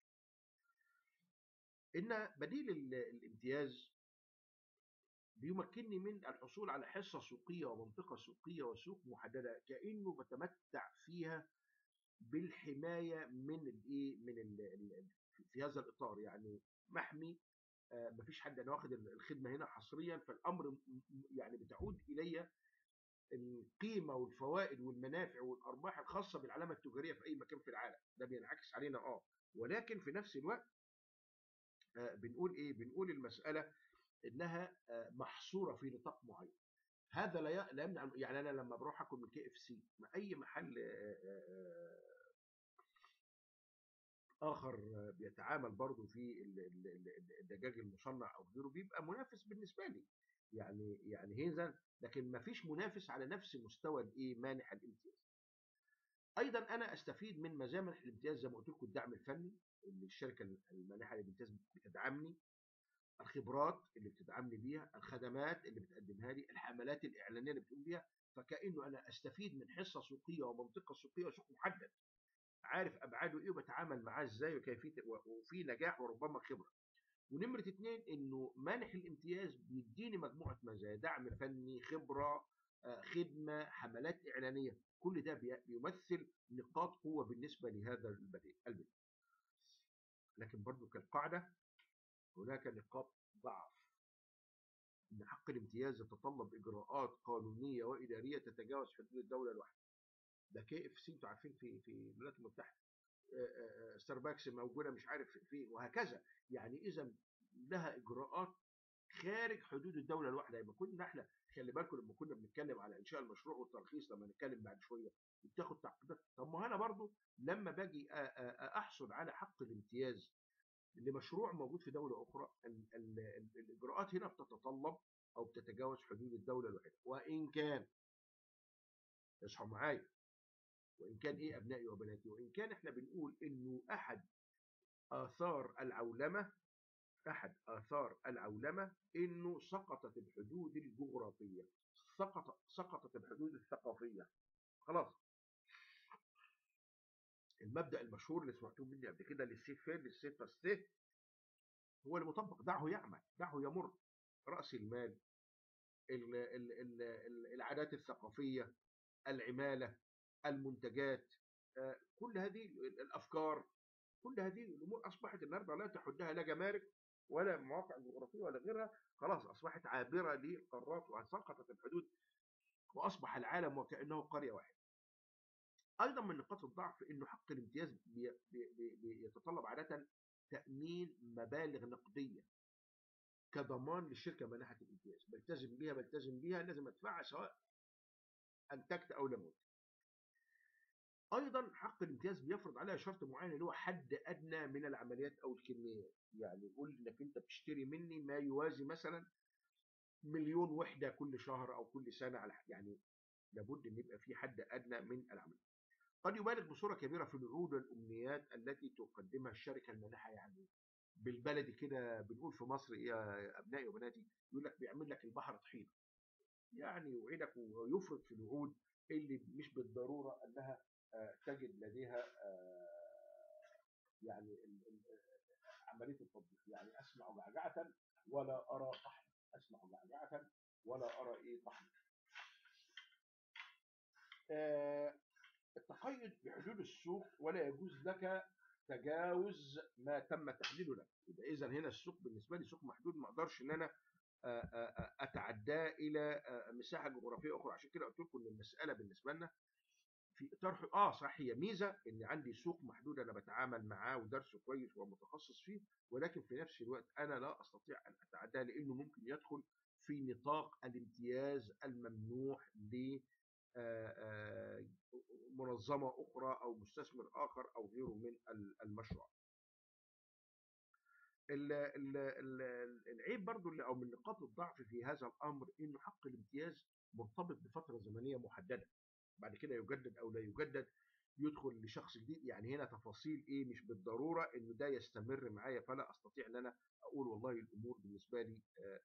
ان بديل الامتياز بيمكنني من الحصول على حصه سوقيه ومنطقه سوقيه وسوق محدده كانه بتمتع فيها بالحمايه من الايه من ال في هذا الاطار يعني محمي آه مفيش حد انا واخد الخدمه هنا حصريا فالامر يعني بتعود الي القيمه والفوائد والمنافع والارباح الخاصه بالعلامه التجاريه في اي مكان في العالم ده بينعكس علينا اه ولكن في نفس الوقت آه بنقول ايه بنقول المساله انها آه محصوره في نطاق معين هذا لا لا يمنع يعني انا لما بروح اكل من كي اف سي اي محل اخر بيتعامل برضه في الدجاج المصنع او غيره بيبقى منافس بالنسبه لي يعني يعني هذا لكن ما فيش منافس على نفس مستوى الايه مانح الامتياز ايضا انا استفيد من مزامن الامتياز زي ما قلت لكم الدعم الفني اللي الشركه المانحه للامتياز بتدعمني الخبرات اللي بتدعمني بيها الخدمات اللي بتقدمها لي الحملات الاعلانيه اللي بتقوم بيها فكانه انا استفيد من حصه سوقيه ومنطقه سوقيه وسوق محدد عارف ابعاده ايه وبتعامل معاه ازاي وكيفيه وفي نجاح وربما خبره ونمره اثنين انه مانح الامتياز بيديني مجموعه مزايا دعم فني خبره خدمه حملات اعلانيه كل ده بيمثل نقاط قوه بالنسبه لهذا البديل البديل لكن برضو كالقاعده هناك نقاط ضعف ان حق الامتياز يتطلب اجراءات قانونيه واداريه تتجاوز حدود الدوله الواحده ده كي اف سي انتوا عارفين في في الولايات المتحده ستاربكس موجوده مش عارف فين وهكذا يعني اذا لها اجراءات خارج حدود الدوله الواحده يبقى كنا احنا خلي بالكم لما كنا بنتكلم على انشاء المشروع والترخيص لما نتكلم بعد شويه بتاخد تعقيدات طب ما انا برضو لما باجي احصل على حق الامتياز لمشروع موجود في دوله اخرى ال ال ال الاجراءات هنا بتتطلب او بتتجاوز حدود الدوله الواحده وان كان اصحوا معايا وان كان ايه ابنائي وبناتي وان كان احنا بنقول انه احد اثار العولمه احد اثار العولمه انه سقطت الحدود الجغرافيه سقط سقطت الحدود الثقافيه خلاص المبدا المشهور اللي سمعتوه مني قبل كده للسيف فين للسيف فاستيه هو المطبق دعه يعمل دعه يمر راس المال ال ال ال العادات الثقافيه العماله المنتجات كل هذه الافكار كل هذه الامور اصبحت النهارده لا تحدها لا جمارك ولا مواقع جغرافيه ولا غيرها خلاص اصبحت عابره للقارات وسقطت الحدود واصبح العالم وكانه قريه واحده. ايضا من نقاط الضعف انه حق الامتياز بي بي بي يتطلب عاده تامين مبالغ نقديه كضمان للشركه منحه الامتياز بلتزم بيها بلتزم بيها لازم ادفعها سواء انتجت او لم انتج. ايضا حق الامتياز بيفرض عليها شرط معين اللي هو حد ادنى من العمليات او الكميات يعني يقول انك انت بتشتري مني ما يوازي مثلا مليون وحده كل شهر او كل سنه على يعني لابد ان يبقى في حد ادنى من العمليات قد يبالغ بصوره كبيره في الوعود والامنيات التي تقدمها الشركه المانحه يعني بالبلدي كده بنقول في مصر ايه يا ابنائي وبناتي يقول لك بيعمل لك البحر طحينه يعني يوعدك ويفرض في الوعود اللي مش بالضروره انها تجد لديها يعني عمليه التطبيق يعني اسمع جعجعه ولا ارى طحن اسمع جعجعه ولا ارى ايه طحن التقيد بحدود السوق ولا يجوز لك تجاوز ما تم تحديده لك يبقى اذا هنا السوق بالنسبه لي سوق محدود ما اقدرش ان انا اتعداه الى مساحه جغرافيه اخرى عشان كده قلت لكم ان المساله بالنسبه لنا في اطار اه صح هي ميزه ان عندي سوق محدود انا بتعامل معاه ودرسه كويس ومتخصص فيه ولكن في نفس الوقت انا لا استطيع ان اتعداه لانه ممكن يدخل في نطاق الامتياز الممنوح ل منظمة أخرى أو مستثمر آخر أو غيره من المشروع العيب برضو اللي أو من نقاط الضعف في هذا الأمر إنه حق الامتياز مرتبط بفترة زمنية محددة بعد كده يجدد أو لا يجدد يدخل لشخص جديد يعني هنا تفاصيل ايه مش بالضروره انه ده يستمر معايا فلا استطيع ان انا اقول والله الامور بالنسبه لي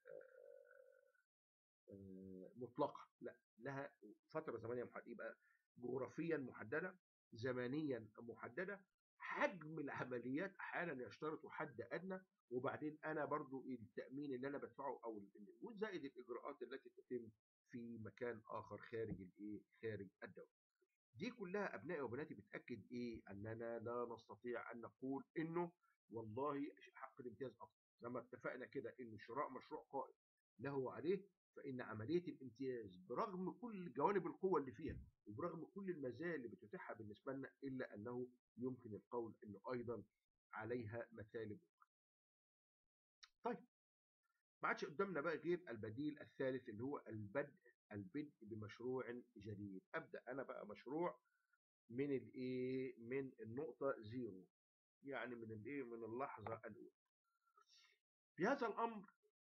مطلقه لا لها فتره زمنيه محدده يبقى جغرافيا محدده زمنيا محدده حجم العمليات احيانا يشترط حد ادنى وبعدين انا برضو التامين اللي انا بدفعه او وزائد الاجراءات التي تتم في مكان اخر خارج الايه خارج الدوله دي كلها ابنائي وبناتي بتاكد ايه اننا لا نستطيع ان نقول انه والله حق الامتياز افضل زي ما اتفقنا كده ان شراء مشروع قائم له عليه فان عمليه الامتياز برغم كل جوانب القوه اللي فيها وبرغم كل المزايا اللي بتتيحها بالنسبه لنا الا انه يمكن القول انه ايضا عليها مثالب طيب ما عادش قدامنا بقى غير البديل الثالث اللي هو البدء البدء بمشروع جديد ابدا انا بقى مشروع من الايه من النقطه زيرو يعني من الايه من اللحظه الاولى في هذا الامر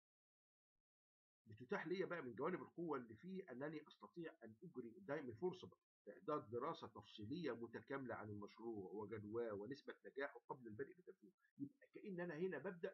بتتاح لي بقى من جوانب القوه اللي فيه انني استطيع ان اجري قدامي فرصه اعداد دراسه تفصيليه متكامله عن المشروع وجدواه ونسبه نجاحه قبل البدء بتنفيذه يبقى كان انا هنا ببدا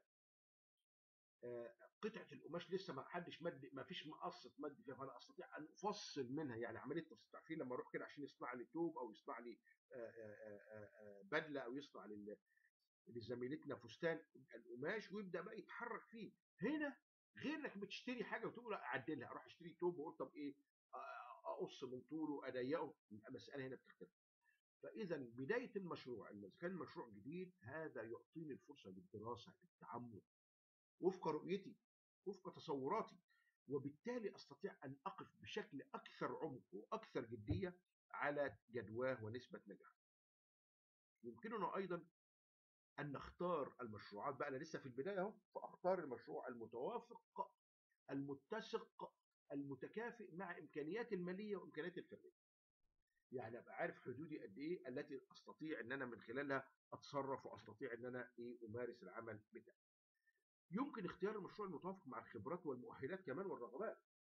قطعه القماش لسه ما حدش مد ما فيش مقصه مد فيها فانا استطيع ان افصل منها يعني عمليه تفصيل تعرفين لما اروح كده عشان يصنع لي توب او يصنع لي بدله او يصنع لزميلتنا فستان القماش ويبدا بقى يتحرك فيه هنا غير انك بتشتري حاجه وتقول اعدلها اروح اشتري توب واقول طب ايه اقص من طوله اضيقه المساله هنا بتختلف فاذا بدايه المشروع اذا كان مشروع جديد هذا يعطيني الفرصه للدراسه للتعمق وفق رؤيتي وفق تصوراتي وبالتالي استطيع ان اقف بشكل اكثر عمق واكثر جديه على جدواه ونسبه نجاحه. يمكننا ايضا ان نختار المشروعات بقى انا لسه في البدايه اهو فاختار المشروع المتوافق المتسق المتكافئ مع امكانياتي الماليه وامكانياتي الفرديه. يعني ابقى عارف حدودي قد ايه التي استطيع ان انا من خلالها اتصرف واستطيع ان انا ايه امارس العمل بتاعي. يمكن اختيار المشروع المتوافق مع الخبرات والمؤهلات كمان والرغبات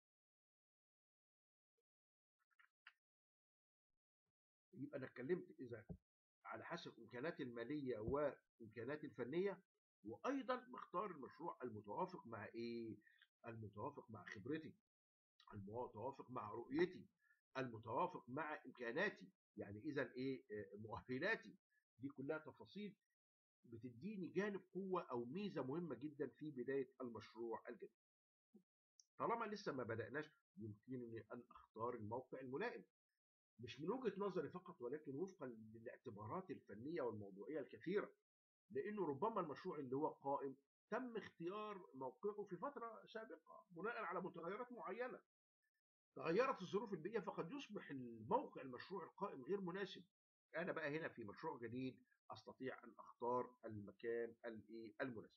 يبقى انا اتكلمت اذا على حسب امكاناتي الماليه وامكاناتي الفنيه وايضا بختار المشروع المتوافق مع ايه المتوافق مع خبرتي المتوافق مع رؤيتي المتوافق مع امكاناتي يعني اذا ايه مؤهلاتي دي كلها تفاصيل بتديني جانب قوة أو ميزة مهمة جدا في بداية المشروع الجديد. طالما لسه ما بدأناش يمكنني أن أختار الموقع الملائم. مش من وجهة نظري فقط ولكن وفقا للاعتبارات الفنية والموضوعية الكثيرة. لأنه ربما المشروع اللي هو قائم تم اختيار موقعه في فترة سابقة بناء على متغيرات معينة. تغيرت الظروف البيئية فقد يصبح الموقع المشروع القائم غير مناسب. أنا بقى هنا في مشروع جديد استطيع ان اختار المكان المناسب.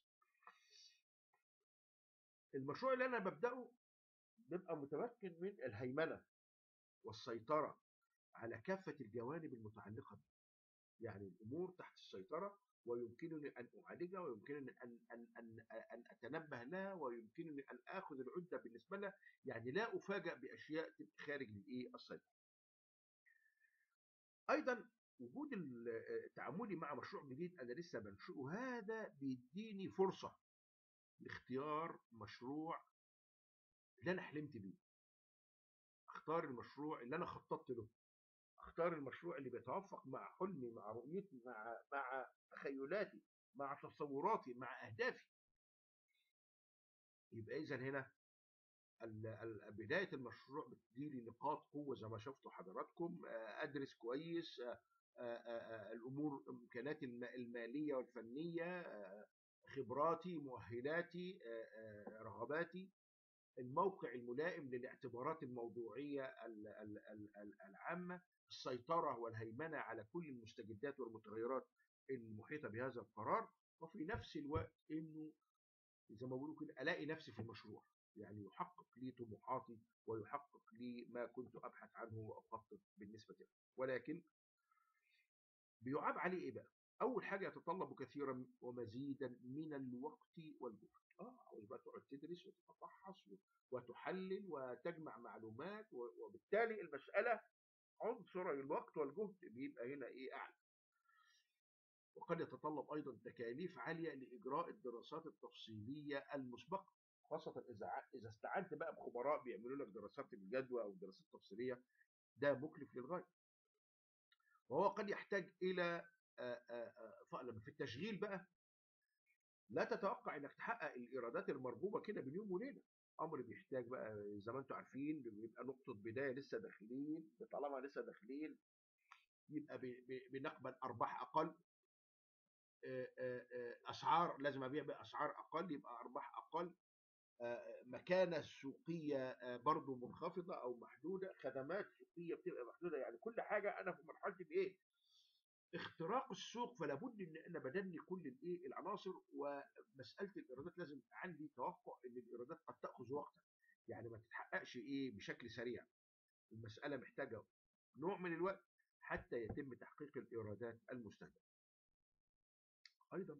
المشروع اللي انا ببداه بيبقى متمكن من الهيمنه والسيطره على كافه الجوانب المتعلقه به. يعني الامور تحت السيطره ويمكنني ان اعالجها ويمكنني ان ان ان ان اتنبه لها ويمكنني ان اخذ العده بالنسبه لها يعني لا افاجئ باشياء خارج الايه السيطره. ايضا وجود تعاملي مع مشروع جديد انا لسه بنشئه هذا بيديني فرصه لاختيار مشروع اللي انا حلمت بيه اختار المشروع اللي انا خططت له اختار المشروع اللي بيتوافق مع حلمي مع رؤيتي مع مع تخيلاتي مع تصوراتي مع اهدافي يبقى اذا هنا بدايه المشروع بتديلي نقاط قوه زي ما شفتوا حضراتكم ادرس كويس الامور امكاناتي الماليه والفنيه خبراتي مؤهلاتي رغباتي الموقع الملائم للاعتبارات الموضوعيه العامه السيطره والهيمنه على كل المستجدات والمتغيرات المحيطه بهذا القرار وفي نفس الوقت انه زي ما بيقولوا كده الاقي نفسي في المشروع يعني يحقق لي طموحاتي ويحقق لي ما كنت ابحث عنه واخطط بالنسبه له ولكن بيعاب عليه ايه بقى اول حاجه يتطلب كثيرا ومزيدا من الوقت والجهد اه عاوز بقى تقعد تدرس وتتفحص وتحلل وتجمع معلومات وبالتالي المساله عنصر الوقت والجهد بيبقى هنا ايه اعلى وقد يتطلب ايضا تكاليف عاليه لاجراء الدراسات التفصيليه المسبقه خاصه اذا اذا استعنت بقى بخبراء بيعملوا لك دراسات الجدوى او دراسات تفصيليه ده مكلف للغايه وهو قد يحتاج الى لما في التشغيل بقى لا تتوقع انك تحقق الايرادات المرغوبه كده بين يوم وليله امر بيحتاج بقى زي ما انتم عارفين بيبقى نقطه بدايه لسه داخلين طالما لسه داخلين يبقى بنقبل ارباح اقل اسعار لازم ابيع باسعار اقل يبقى ارباح اقل مكانه سوقيه برضه منخفضه او محدوده خدمات سوقيه بتبقى محدوده يعني كل حاجه انا في مرحله بايه اختراق السوق فلا بد ان انا بدني كل الايه العناصر ومساله الايرادات لازم عندي توقع ان الايرادات قد تاخذ وقتا يعني ما تتحققش ايه بشكل سريع المساله محتاجه نوع من الوقت حتى يتم تحقيق الايرادات المستهدفه ايضا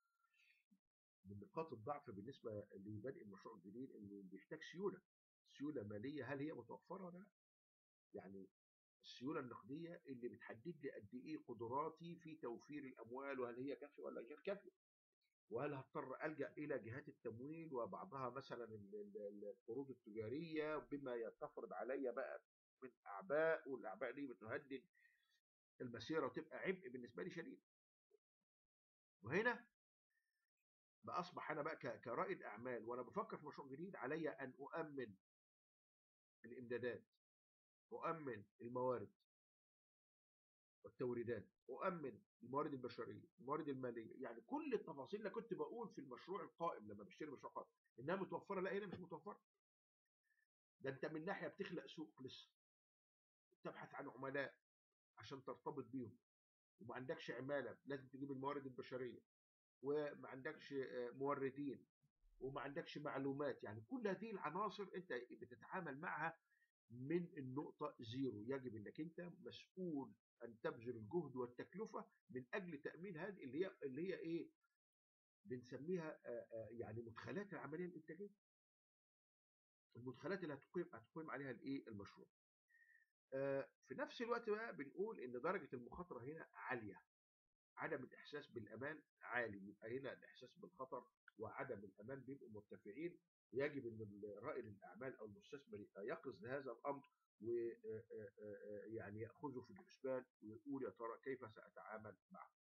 من نقاط الضعف بالنسبه لبدء المشروع الجديد انه بيحتاج سيوله سيوله ماليه هل هي متوفره ولا لا يعني السيوله النقديه اللي بتحدد لي قد ايه قدراتي في توفير الاموال وهل هي كافيه ولا غير كافيه وهل هضطر الجا الى جهات التمويل وبعضها مثلا القروض التجاريه بما يتفرض عليا بقى من اعباء والاعباء دي بتهدد المسيره وتبقى عبء بالنسبه لي شديد وهنا بقى اصبح انا بقى كرائد اعمال وانا بفكر في مشروع جديد عليا ان اؤمن الامدادات أؤمن الموارد والتوريدات أؤمن الموارد البشرية الموارد المالية يعني كل التفاصيل اللي كنت بقول في المشروع القائم لما بشتري مشروع قائم إنها متوفرة لا هنا مش متوفرة ده أنت من ناحية بتخلق سوق لسه تبحث عن عملاء عشان ترتبط بيهم وما عندكش عمالة لازم تجيب الموارد البشرية وما عندكش موردين وما عندكش معلومات يعني كل هذه العناصر انت بتتعامل معها من النقطة زيرو يجب انك انت مسؤول ان تبذل الجهد والتكلفة من اجل تأمين هذه اللي هي اللي هي ايه بنسميها آآ آآ يعني مدخلات العملية الانتاجية المدخلات اللي هتقيم هتقيم عليها الايه المشروع في نفس الوقت بقى بنقول ان درجة المخاطرة هنا عالية عدم الاحساس بالامان عالي يبقى هنا الاحساس بالخطر وعدم الامان بيبقوا مرتفعين يجب ان رائد الاعمال او المستثمر يقظ لهذا الامر ويعني ياخذه في الحسبان ويقول يا ترى كيف ساتعامل معه.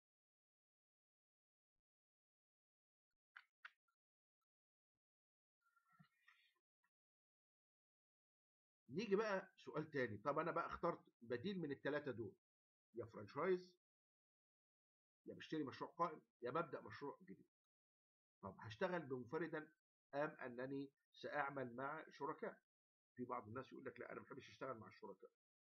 نيجي بقى سؤال تاني طب انا بقى اخترت بديل من الثلاثه دول يا فرانشايز يا بشتري مشروع قائم يا ببدا مشروع جديد طب هشتغل بمنفردا ام انني ساعمل مع شركاء في بعض الناس يقول لك لا انا ما بحبش اشتغل مع الشركاء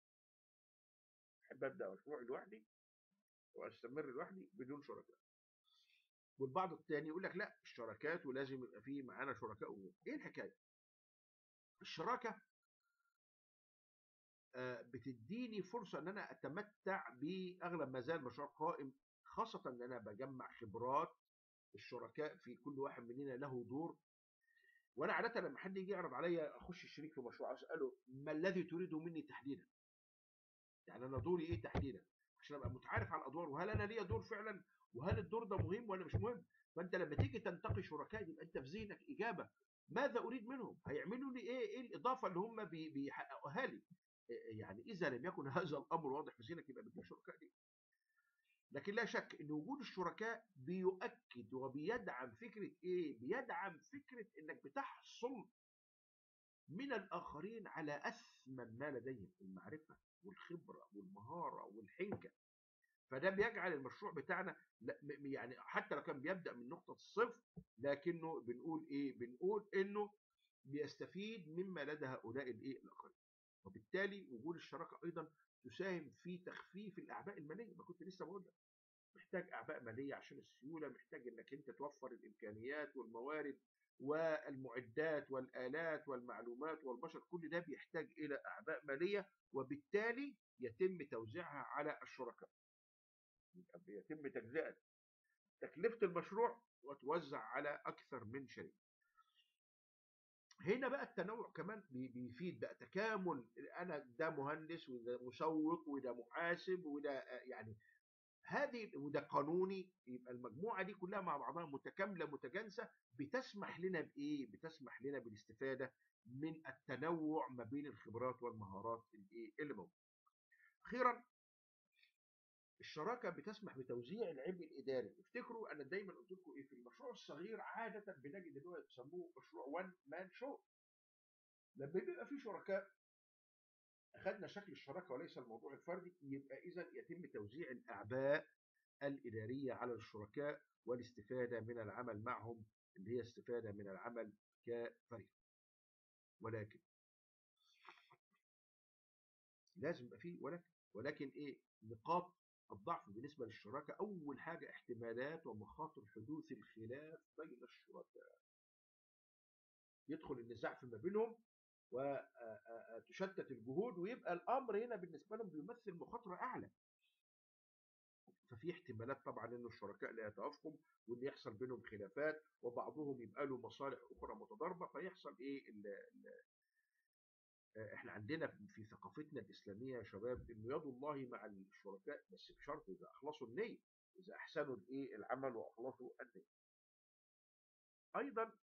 احب ابدا مشروعي لوحدي واستمر لوحدي بدون شركاء والبعض الثاني يقول لك لا الشراكات ولازم يبقى في معانا شركاء وغير ايه الحكايه الشراكه بتديني فرصه ان انا اتمتع باغلب ما زال مشروع قائم خاصه ان انا بجمع خبرات الشركاء في كل واحد مننا له دور وانا عاده لما حد يجي يعرض عليا اخش شريك في مشروع اساله ما الذي تريده مني تحديدا يعني انا دوري ايه تحديدا عشان ابقى متعارف على الادوار وهل انا ليا دور فعلا وهل الدور ده مهم ولا مش مهم فانت لما تيجي تنتقي شركاء يبقى انت في ذهنك اجابه ماذا اريد منهم هيعملوا لي ايه ايه الاضافه اللي هم بيحققوها لي يعني اذا لم يكن هذا الامر واضح في ذهنك يبقى بتجيب شركاء دي لكن لا شك ان وجود الشركاء بيؤكد وبيدعم فكره ايه بيدعم فكره انك بتحصل من الاخرين على اثمن ما لديهم المعرفه والخبره والمهاره والحنكه فده بيجعل المشروع بتاعنا يعني حتى لو كان بيبدا من نقطه الصفر لكنه بنقول ايه بنقول انه بيستفيد مما لدى هؤلاء الايه الاخرين وبالتالي وجود الشراكه ايضا تساهم في تخفيف الاعباء الماليه ما كنت لسه بقول لك محتاج اعباء ماليه عشان السيوله محتاج انك انت توفر الامكانيات والموارد والمعدات والآلات والمعلومات والبشر كل ده بيحتاج إلى أعباء مالية وبالتالي يتم توزيعها على الشركاء يبقى بيتم تجزئة تكلفة المشروع وتوزع على أكثر من شريك هنا بقى التنوع كمان بي- بيفيد بقى تكامل انا ده مهندس وده مسوق وده محاسب وده آه، يعني هذه وده قانوني يبقى المجموعه دي كلها مع بعضها متكامله متجانسه بتسمح لنا بايه؟ بتسمح لنا بالاستفاده من التنوع ما بين الخبرات والمهارات الايه اللي موجوده. اخيرا الشراكه بتسمح بتوزيع العبء الاداري، افتكروا انا دايما قلت لكم ايه في المشروع الصغير عاده بنجد ان هو بيسموه مشروع وان مان شو. لما بيبقى في شركاء اخذنا شكل الشراكه وليس الموضوع الفردي يبقى اذا يتم توزيع الاعباء الاداريه على الشركاء والاستفاده من العمل معهم اللي هي استفاده من العمل كفريق ولكن لازم يبقى فيه ولكن ولكن ايه نقاط الضعف بالنسبه للشراكه اول حاجه احتمالات ومخاطر حدوث الخلاف بين الشركاء يدخل النزاع فيما بينهم وتشتت الجهود ويبقى الامر هنا بالنسبه لهم بيمثل مخاطره اعلى ففي احتمالات طبعا ان الشركاء لا يتوافقوا وان يحصل بينهم خلافات وبعضهم يبقى له مصالح اخرى متضاربه فيحصل ايه ال ال آه، احنا عندنا في ثقافتنا الاسلاميه يا شباب ان يد الله مع الشركاء بس بشرط اذا اخلصوا النيه اذا احسنوا الايه العمل واخلصوا النيه ايضا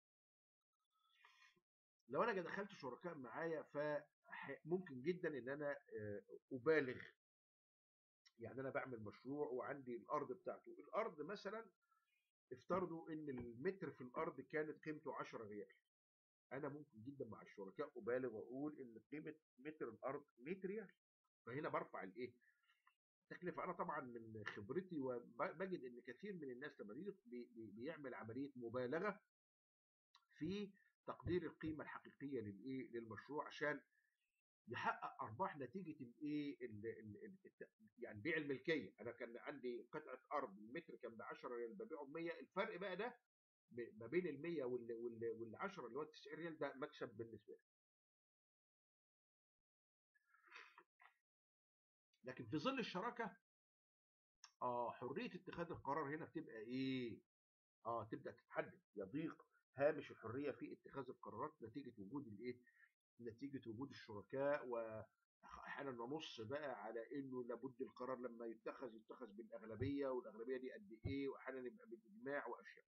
لو انا دخلت شركاء معايا فممكن جدا ان انا آه، ابالغ يعني انا بعمل مشروع وعندي الارض بتاعته الارض مثلا افترضوا ان المتر في الارض كانت قيمته 10 ريال انا ممكن جدا مع الشركاء ابالغ واقول ان قيمه متر الارض 100 ريال فهنا برفع الايه التكلفه انا طبعا من خبرتي وبجد ان كثير من الناس لما بيجي بي- بي- بيعمل عمليه مبالغه في تقدير القيمه الحقيقيه للايه للمشروع عشان يحقق ارباح نتيجه الايه ال- ال- ال- الت- يعني بيع الملكيه انا كان عندي قطعه ارض المتر كان ب 10 ريال ببيعه ب 100 الفرق بقى ده ب- ما بين ال 100 وال وال وال 10 اللي هو 90 ريال ده مكسب بالنسبه لي لكن في ظل الشراكه اه حريه اتخاذ القرار هنا بتبقى ايه اه تبدا تتحدد يضيق هامش الحريه في اتخاذ القرارات نتيجه وجود الايه نتيجه وجود الشركاء واحيانا ننص بقى على انه لابد القرار لما يتخذ يتخذ بالاغلبيه والاغلبيه دي قد ايه واحيانا يبقى بالاجماع واشياء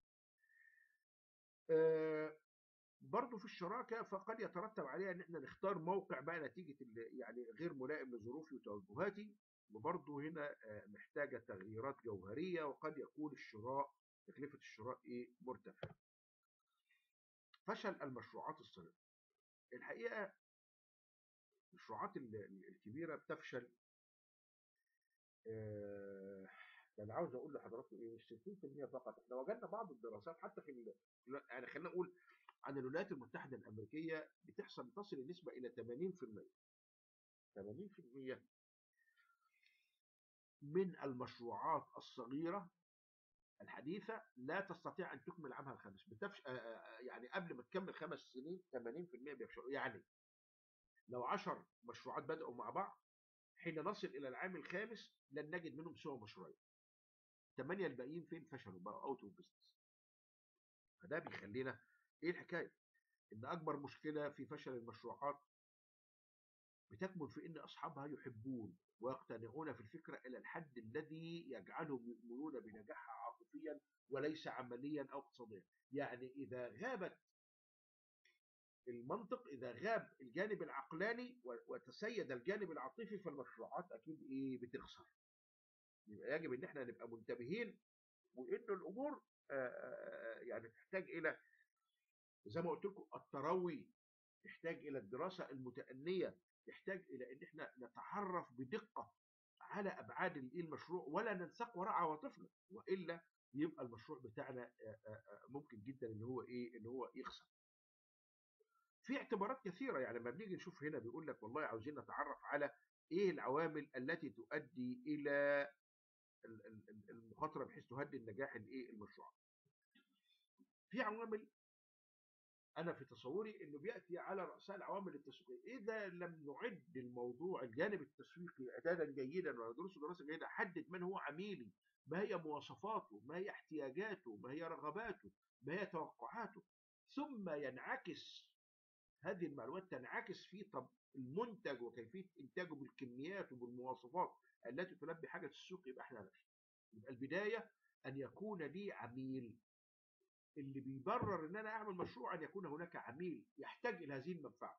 آه برضه في الشراكه فقد يترتب عليها ان احنا نختار موقع بقى نتيجه ال- يعني غير ملائم لظروفي وتوجهاتي وبرضه هنا آه، محتاجه تغييرات جوهريه وقد يكون الشراء تكلفه الشراء ايه مرتفعه. فشل المشروعات الصغيره. الحقيقه المشروعات ال- ال- الكبيره بتفشل آه، ده انا عاوز اقول لحضراتكم ايه مش 60% فقط احنا وجدنا بعض الدراسات حتى في ال- يعني خلينا نقول عن الولايات المتحده الامريكيه بتحصل تصل النسبه الى 80% 80% من المشروعات الصغيره الحديثه لا تستطيع ان تكمل عامها الخامس بتفش... آه، آه، آه، يعني قبل ما تكمل خمس سنين 80% بيفشلوا يعني لو 10 مشروعات بدأوا مع بعض حين نصل الى العام الخامس لن نجد منهم سوى مشروعين الثمانيه الباقيين فين فشلوا بقى اوت اوف بزنس فده بيخلينا ايه الحكايه ان اكبر مشكله في فشل المشروعات بتكمن في ان اصحابها يحبون ويقتنعون في الفكره الى الحد الذي يجعلهم يؤمنون بنجاحها عاطفيا وليس عمليا او اقتصاديا يعني اذا غابت المنطق اذا غاب الجانب العقلاني و- وتسيد الجانب العاطفي فالمشروعات اكيد ايه بتخسر يبقى يجب ان احنا نبقى منتبهين وان الامور آه، آه، آه، يعني تحتاج الى زي ما قلت لكم التروي يحتاج الى الدراسه المتأنيه يحتاج الى ان احنا نتعرف بدقه على ابعاد الايه المشروع ولا ننساق وراء عواطفنا والا يبقى المشروع بتاعنا آه، آه، آه، ممكن جدا ان هو ايه ان هو يخسر في اعتبارات كثيره يعني لما بنيجي نشوف هنا بيقول لك والله عاوزين نتعرف على ايه العوامل التي تؤدي الى ال- ال- ال- المخاطره بحيث تهدي النجاح الايه المشروع في عوامل انا في تصوري انه بياتي على راسها العوامل التسويقيه اذا لم نعد الموضوع الجانب التسويقي اعدادا جيدا وندرسه دراسه جيده حدد من هو عميلي ما هي مواصفاته ما هي احتياجاته ما هي رغباته ما هي توقعاته ثم ينعكس هذه المعلومات تنعكس في طب المنتج وكيفيه انتاجه بالكميات وبالمواصفات التي تلبي حاجه السوق يبقى احنا نفسه يبقى البدايه ان يكون لي عميل اللي بيبرر ان انا اعمل مشروع ان يكون هناك عميل يحتاج الى هذه المنفعه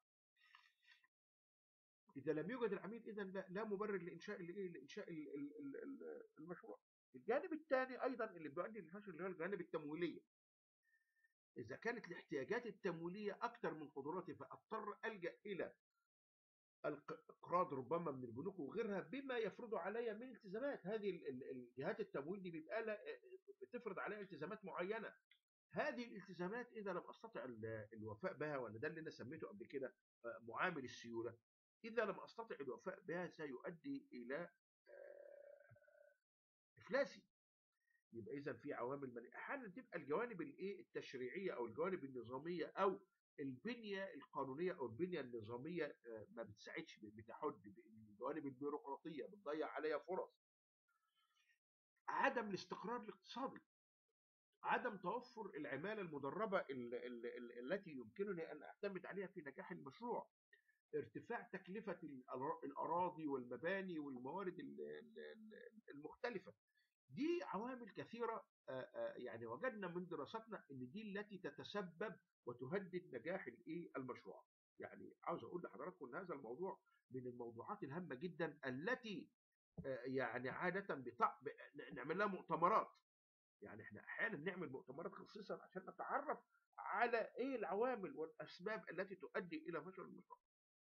اذا لم يوجد العميل اذا لا, لا مبرر لانشاء الايه لانشاء ال- ال- ال- ال- المشروع الجانب الثاني ايضا اللي بيؤدي للفشل اللي هو الجانب التمويليه اذا كانت الاحتياجات التمويليه اكثر من قدراتي فاضطر الجا الى الاقراض ربما من البنوك وغيرها بما يفرض علي من التزامات هذه ال- ال- الجهات التمويل دي بيبقى لها بتفرض عليها التزامات معينه هذه الالتزامات اذا لم استطع ال- الوفاء بها ولا ده اللي انا سميته قبل كده آه، معامل السيوله اذا لم استطع الوفاء بها سيؤدي الى آه، افلاسي يبقى اذا في عوامل من احيانا تبقى الجوانب الايه التشريعيه او الجوانب النظاميه او البنيه القانونيه او البنيه النظاميه آه، ما بتساعدش بتحد الجوانب البيروقراطيه بتضيع عليا فرص عدم الاستقرار الاقتصادي عدم توفر العماله المدربه ال- ال- ال- التي يمكنني ان اعتمد عليها في نجاح المشروع ارتفاع تكلفه الأرا- الاراضي والمباني والموارد ال- ال- ال- المختلفه دي عوامل كثيره آه، آه، يعني وجدنا من دراستنا ان دي التي تتسبب وتهدد نجاح الايه المشروع يعني عاوز اقول لحضراتكم ان هذا الموضوع من الموضوعات الهامه جدا التي آه، يعني عاده بتع... ب- نعمل لها مؤتمرات يعني احنا احيانا بنعمل مؤتمرات خصيصا عشان نتعرف على ايه العوامل والاسباب التي تؤدي الى فشل المشروع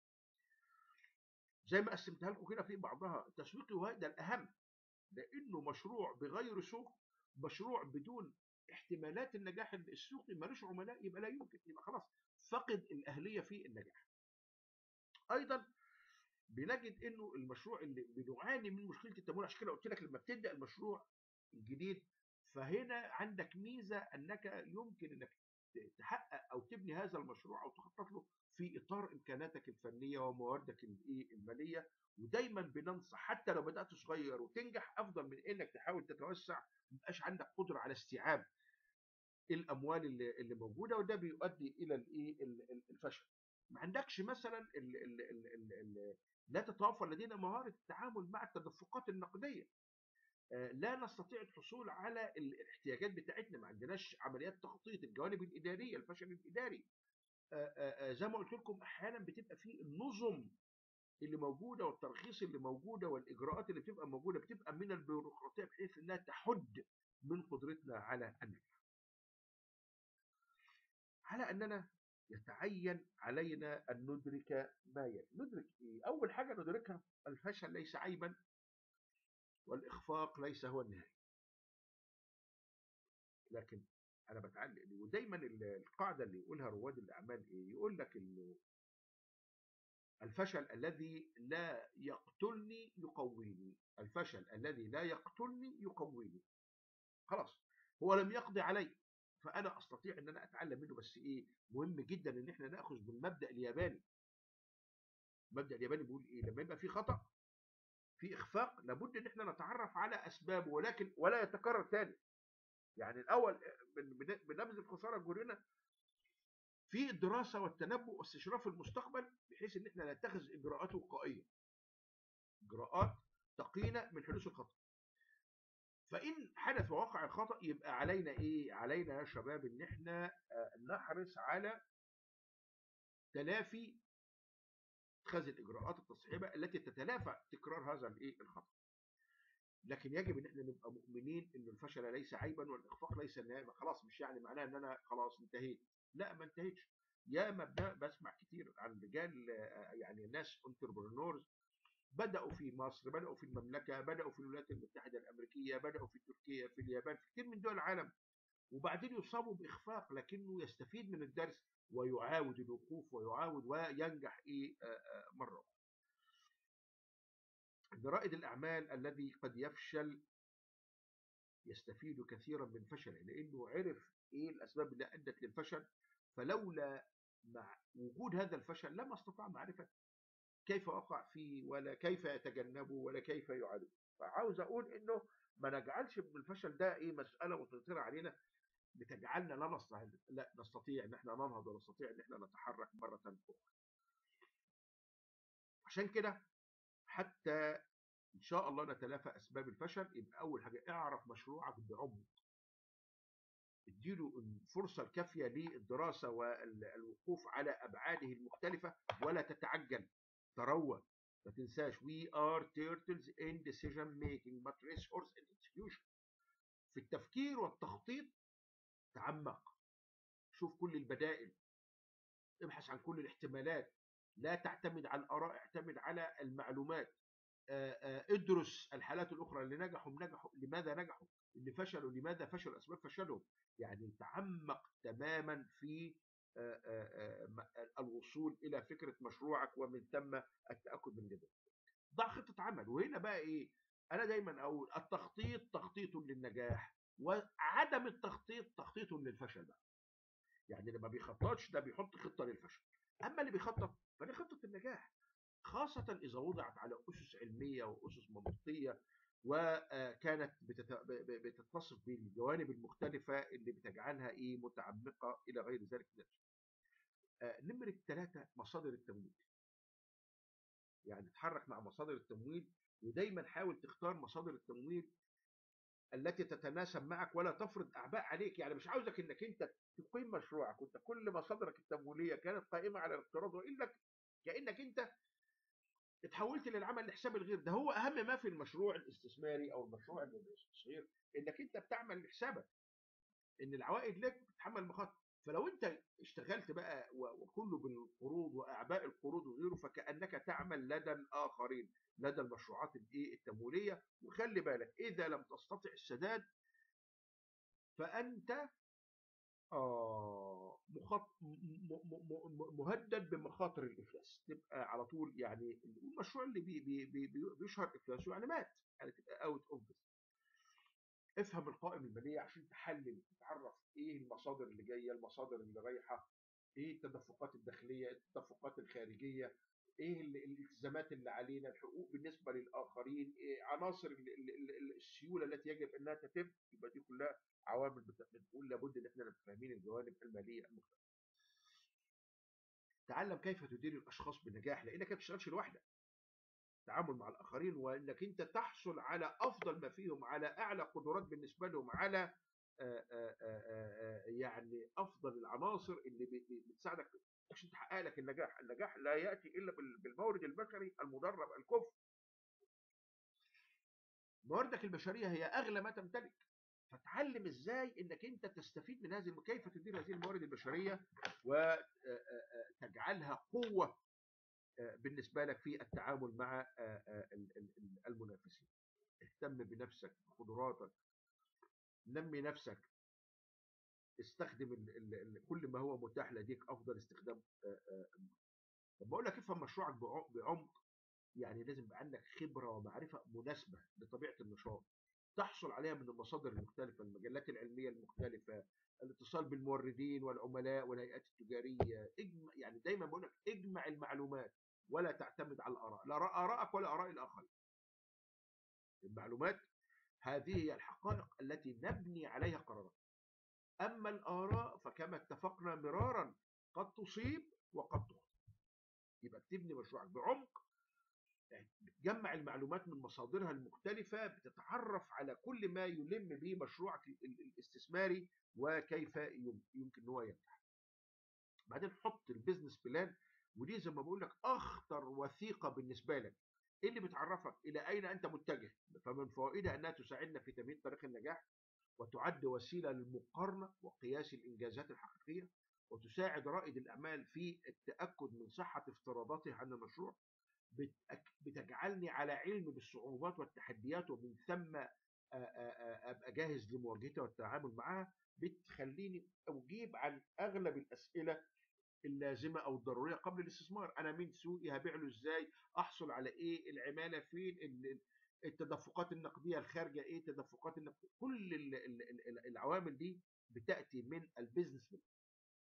زي ما قسمتها لكم كده في بعضها التسويقي وهذا ده الاهم لانه مشروع بغير سوق مشروع بدون احتمالات النجاح السوقي ملوش عملاء يبقى لا يمكن يبقى خلاص فقد الاهليه في النجاح ايضا بنجد انه المشروع اللي بنعاني من مشكله التمويل عشان كده قلت لك لما بتبدا المشروع الجديد فهنا عندك ميزه انك يمكن انك تحقق او تبني هذا المشروع او تخطط له في اطار امكاناتك الفنيه ومواردك الايه الماليه ودايما بننصح حتى لو بدات صغير وتنجح افضل من انك تحاول تتوسع ما يبقاش عندك قدره على استيعاب الاموال اللي, اللي موجوده وده بيؤدي الى الايه ال- ال- الفشل ما عندكش مثلا ال ال ال ال ال لا تتوفر لدينا مهاره التعامل مع التدفقات النقديه آه، لا نستطيع الحصول على الاحتياجات بتاعتنا ما عندناش عمليات تخطيط الجوانب الاداريه الفشل الاداري آه، آه، آه، زي ما قلت لكم احيانا بتبقى في النظم اللي موجوده والترخيص اللي موجوده والاجراءات اللي بتبقى موجوده بتبقى من البيروقراطيه بحيث انها تحد من قدرتنا على النجاح. على اننا يتعين علينا ان ندرك ما يلي، ندرك ايه؟ اول حاجه ندركها الفشل ليس عيبا والاخفاق ليس هو النهايه. لكن انا بتعلم ودايما ال- القاعده اللي يقولها رواد الاعمال ايه؟ يقول لك انه الفشل الذي لا يقتلني يقويني، الفشل الذي لا يقتلني يقويني. خلاص هو لم يقضي علي فانا استطيع ان انا اتعلم منه بس ايه مهم جدا ان احنا ناخذ بالمبدا الياباني المبدا الياباني بيقول ايه لما يبقى في خطا في اخفاق لابد ان احنا نتعرف على اسبابه ولكن ولا يتكرر تاني يعني الاول بن- بن- بنبذل خساره جهدنا في الدراسه والتنبؤ واستشراف المستقبل بحيث ان احنا نتخذ اجراءات وقائيه اجراءات تقينا من حدوث الخطا فان حدث ووقع الخطا يبقى علينا ايه علينا يا شباب ان احنا آه، نحرص على تلافي اتخاذ الاجراءات التصحيحيه التي تتلافى تكرار هذا الايه الخطا لكن يجب ان احنا نبقى مؤمنين ان الفشل ليس عيبا والاخفاق ليس النهايه خلاص مش يعني معناه ان انا خلاص انتهيت لا ما انتهيتش يا ما ب- بسمع كتير عن رجال آه، يعني ناس انتربرنورز بدأوا في مصر بدأوا في المملكة بدأوا في الولايات المتحدة الأمريكية بدأوا في تركيا في اليابان في كتير من دول العالم وبعدين يصابوا بإخفاق لكنه يستفيد من الدرس ويعاود الوقوف ويعاود وينجح إيه آه، آه، مرة أخرى. إن رائد الأعمال الذي قد يفشل يستفيد كثيرا من فشله لأنه عرف إيه الأسباب اللي أدت للفشل فلولا مع وجود هذا الفشل لما استطاع معرفة كيف وقع فيه ولا كيف يتجنبه ولا كيف يعالجه فعاوز اقول انه ما نجعلش من الفشل ده ايه مساله مسيطره علينا بتجعلنا لا نستطيع لا نستطيع ان احنا ننهض ونستطيع ان احنا نتحرك مره اخرى عشان كده حتى ان شاء الله نتلافى اسباب الفشل يبقى اول حاجه اعرف مشروعك بعمق اديله الفرصه الكافيه للدراسه والوقوف على ابعاده المختلفه ولا تتعجل تروى ما تنساش we are turtles in decision making but racehorse in execution في التفكير والتخطيط تعمق شوف كل البدائل ابحث عن كل الاحتمالات لا تعتمد على الاراء اعتمد على المعلومات ادرس الحالات الاخرى اللي نجحوا نجحوا لماذا نجحوا اللي فشلوا لماذا فشلوا اسباب فشلهم يعني تعمق تماما في الوصول الى فكره مشروعك ومن ثم التاكد من جدوى ضع خطه عمل وهنا بقى ايه انا دايما اقول التخطيط تخطيط للنجاح وعدم التخطيط تخطيط للفشل بقى يعني اللي ما بيخططش ده بيحط خطه للفشل اما اللي بيخطط فدي خطه النجاح خاصة إذا وضعت على أسس علمية وأسس منطقية وكانت بتتصف بالجوانب المختلفة اللي بتجعلها إيه متعمقة إلى غير ذلك من الأشياء. نمرة ثلاثة مصادر التمويل. يعني تحرك مع مصادر التمويل ودايما حاول تختار مصادر التمويل التي تتناسب معك ولا تفرض اعباء عليك يعني مش عاوزك انك انت تقيم مشروعك وانت كل مصادرك التمويليه كانت قائمه على الاقتراض والا كانك انت اتحولت للعمل لحساب الغير ده هو اهم ما في المشروع الاستثماري او المشروع التصغير انك انت بتعمل لحسابك ان العوائد لك بتتحمل المخاطر فلو انت اشتغلت بقى وكله بالقروض واعباء القروض وغيره فكانك تعمل لدى الاخرين لدى المشروعات الايه التمويليه وخلي بالك اذا لم تستطع السداد فانت آه مخط... مهدد بمخاطر الافلاس تبقى على طول يعني المشروع اللي بي بي بي بيشهر افلاسه يعني مات يعني تبقى اوت اوف افهم القائمه الماليه عشان تحلل تتعرف ايه المصادر اللي جايه المصادر اللي رايحه ايه التدفقات الداخليه التدفقات الخارجيه ايه الالتزامات اللي علينا الحقوق بالنسبه للاخرين إيه عناصر السيوله التي يجب انها تتم يبقى دي كلها عوامل بتقول لابد ان احنا نبقى فاهمين الجوانب الماليه المختلفه. تعلم كيف تدير الاشخاص بنجاح لانك ما بتشتغلش لوحدك. التعامل مع الاخرين وانك انت تحصل على افضل ما فيهم على اعلى قدرات بالنسبه لهم على آآ آآ يعني افضل العناصر اللي بتساعدك عشان تحقق لك النجاح، النجاح لا ياتي الا بالمورد البشري المدرب الكفء. مواردك البشريه هي اغلى ما تمتلك. فتعلم ازاي انك انت تستفيد من هذه كيف تدير هذه الموارد البشريه وتجعلها قوه بالنسبه لك في التعامل مع المنافسين اهتم بنفسك بقدراتك نمي نفسك استخدم كل ما هو متاح لديك افضل استخدام طب بقول لك افهم مشروعك بعمق يعني لازم يبقى عندك خبره ومعرفه مناسبه لطبيعه النشاط تحصل عليها من المصادر المختلفة المجلات العلمية المختلفة الاتصال بالموردين والعملاء والهيئات التجارية اجمع يعني دايما بقول لك اجمع المعلومات ولا تعتمد على الآراء لا آرائك ولا آراء الآخرين المعلومات هذه هي الحقائق التي نبني عليها قرارات أما الآراء فكما اتفقنا مرارا قد تصيب وقد تخطئ يبقى بتبني مشروعك بعمق بتجمع المعلومات من مصادرها المختلفة بتتعرف على كل ما يلم به مشروعك الاستثماري وكيف يمكن ان هو ينجح بعدين حط البيزنس بلان ودي زي ما بقول لك اخطر وثيقة بالنسبة لك ايه اللي بتعرفك الى اين انت متجه فمن فوائدها انها تساعدنا في تمهيد طريق النجاح وتعد وسيلة للمقارنة وقياس الانجازات الحقيقية وتساعد رائد الاعمال في التاكد من صحة افتراضاته عن المشروع بتجعلني على علم بالصعوبات والتحديات ومن ثم ابقى جاهز لمواجهتها والتعامل معها بتخليني اجيب عن اغلب الاسئله اللازمه او الضروريه قبل الاستثمار انا مين سوقي هبيع له ازاي احصل على ايه العماله فين التدفقات النقديه الخارجه ايه التدفقات النقديه كل العوامل دي بتاتي من البيزنس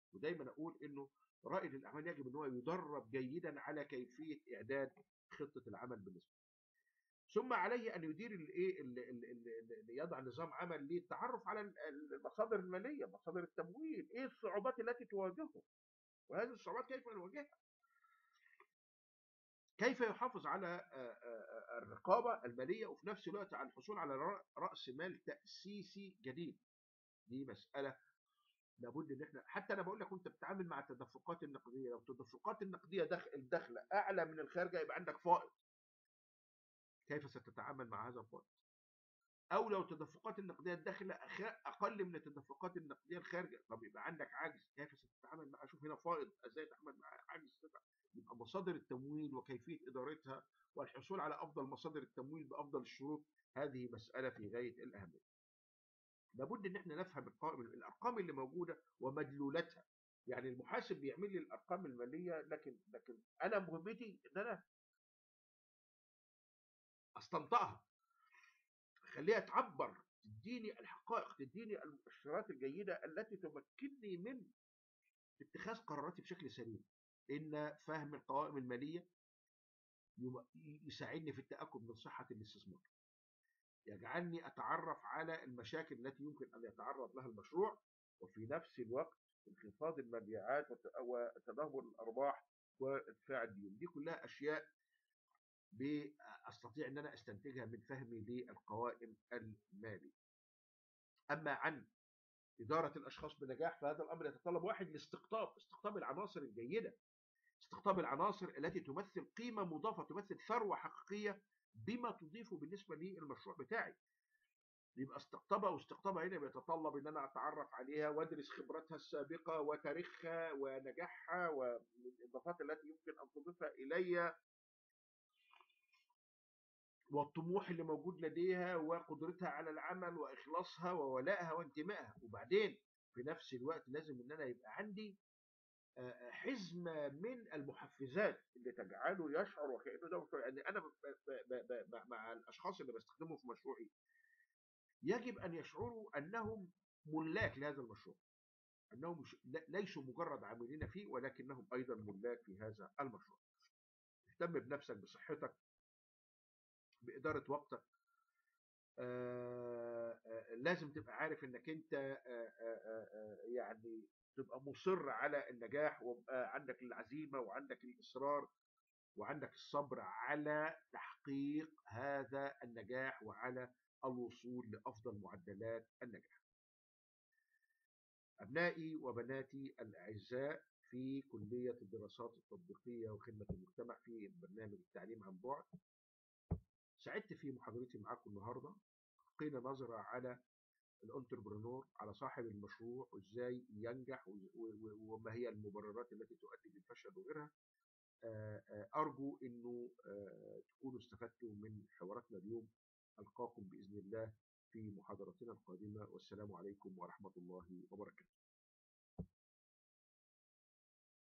ودايما اقول انه رائد الاعمال يجب ان هو يدرب جيدا على كيفيه اعداد خطه العمل بالنسبه له. ثم عليه ان يدير الايه ال- ال- ال- ال- يضع نظام عمل للتعرف على ال- المصادر الماليه مصادر التمويل ايه الصعوبات التي تواجهه وهذه الصعوبات كيف نواجهها كيف يحافظ على آه، آه، آه، الرقابه الماليه وفي نفس الوقت على الحصول على رأ- راس مال تاسيسي جديد دي مساله لابد ان احنا حتى انا بقول لك وانت بتتعامل مع التدفقات النقديه لو التدفقات النقديه دخل الدخله اعلى من الخارجه يبقى عندك فائض كيف ستتعامل مع هذا الفائض او لو التدفقات النقديه الداخله أخ- اقل من التدفقات النقديه الخارجه طب يبقى عندك عجز كيف ستتعامل معاه شوف هنا فائض ازاي تتعامل مع عجز يبقى مصادر التمويل وكيفيه ادارتها والحصول على افضل مصادر التمويل بافضل الشروط هذه مساله في غايه الاهميه لابد ان احنا نفهم القائم الارقام اللي موجوده ومدلولاتها يعني المحاسب بيعمل لي الارقام الماليه لكن لكن انا مهمتي ان انا استنطقها اخليها تعبر تديني الحقائق تديني المؤشرات الجيده التي تمكنني من اتخاذ قراراتي بشكل سليم ان فهم القوائم الماليه يم- يساعدني في التاكد من صحه الاستثمار يجعلني اتعرف على المشاكل التي يمكن ان يتعرض لها المشروع وفي نفس الوقت انخفاض المبيعات وت- وتدهور الارباح وارتفاع الديون دي كلها اشياء ب- استطيع ان انا استنتجها من فهمي للقوائم الماليه اما عن اداره الاشخاص بنجاح فهذا الامر يتطلب واحد الاستقطاب استقطاب العناصر الجيده استقطاب العناصر التي تمثل قيمه مضافه تمثل ثروه حقيقيه بما تضيفه بالنسبه للمشروع بتاعي يبقى استقطابها واستقطابها هنا بيتطلب ان انا اتعرف عليها وادرس خبراتها السابقه وتاريخها ونجاحها والاضافات التي يمكن ان تضيفها الي والطموح اللي موجود لديها وقدرتها على العمل واخلاصها وولائها وانتمائها وبعدين في نفس الوقت لازم ان انا يبقى عندي آه، حزمه من المحفزات اللي تجعله يشعر وكانه ده مشروع يعني انا ب- ب- ب- ب- مع- مع الاشخاص اللي بستخدمهم في مشروعي يجب ان يشعروا انهم ملاك لهذا المشروع انهم مش لا- ليسوا مجرد عاملين فيه ولكنهم ايضا ملاك في هذا المشروع اهتم بنفسك بصحتك باداره وقتك آه، آه، لازم تبقى عارف انك انت آه، آه، آه، آه، يعني تبقى مصر على النجاح ويبقى عندك العزيمه وعندك الاصرار وعندك الصبر على تحقيق هذا النجاح وعلى الوصول لافضل معدلات النجاح. ابنائي وبناتي الاعزاء في كليه الدراسات التطبيقيه وخدمه المجتمع في برنامج التعليم عن بعد. سعدت في محاضرتي معاكم النهارده لقينا نظره على الانتربرنور على صاحب المشروع وازاي ينجح و- و- وما هي المبررات التي تؤدي للفشل وغيرها آه، آه، ارجو انه آه، تكونوا استفدتوا من حواراتنا اليوم القاكم باذن الله في محاضرتنا القادمه والسلام عليكم ورحمه الله وبركاته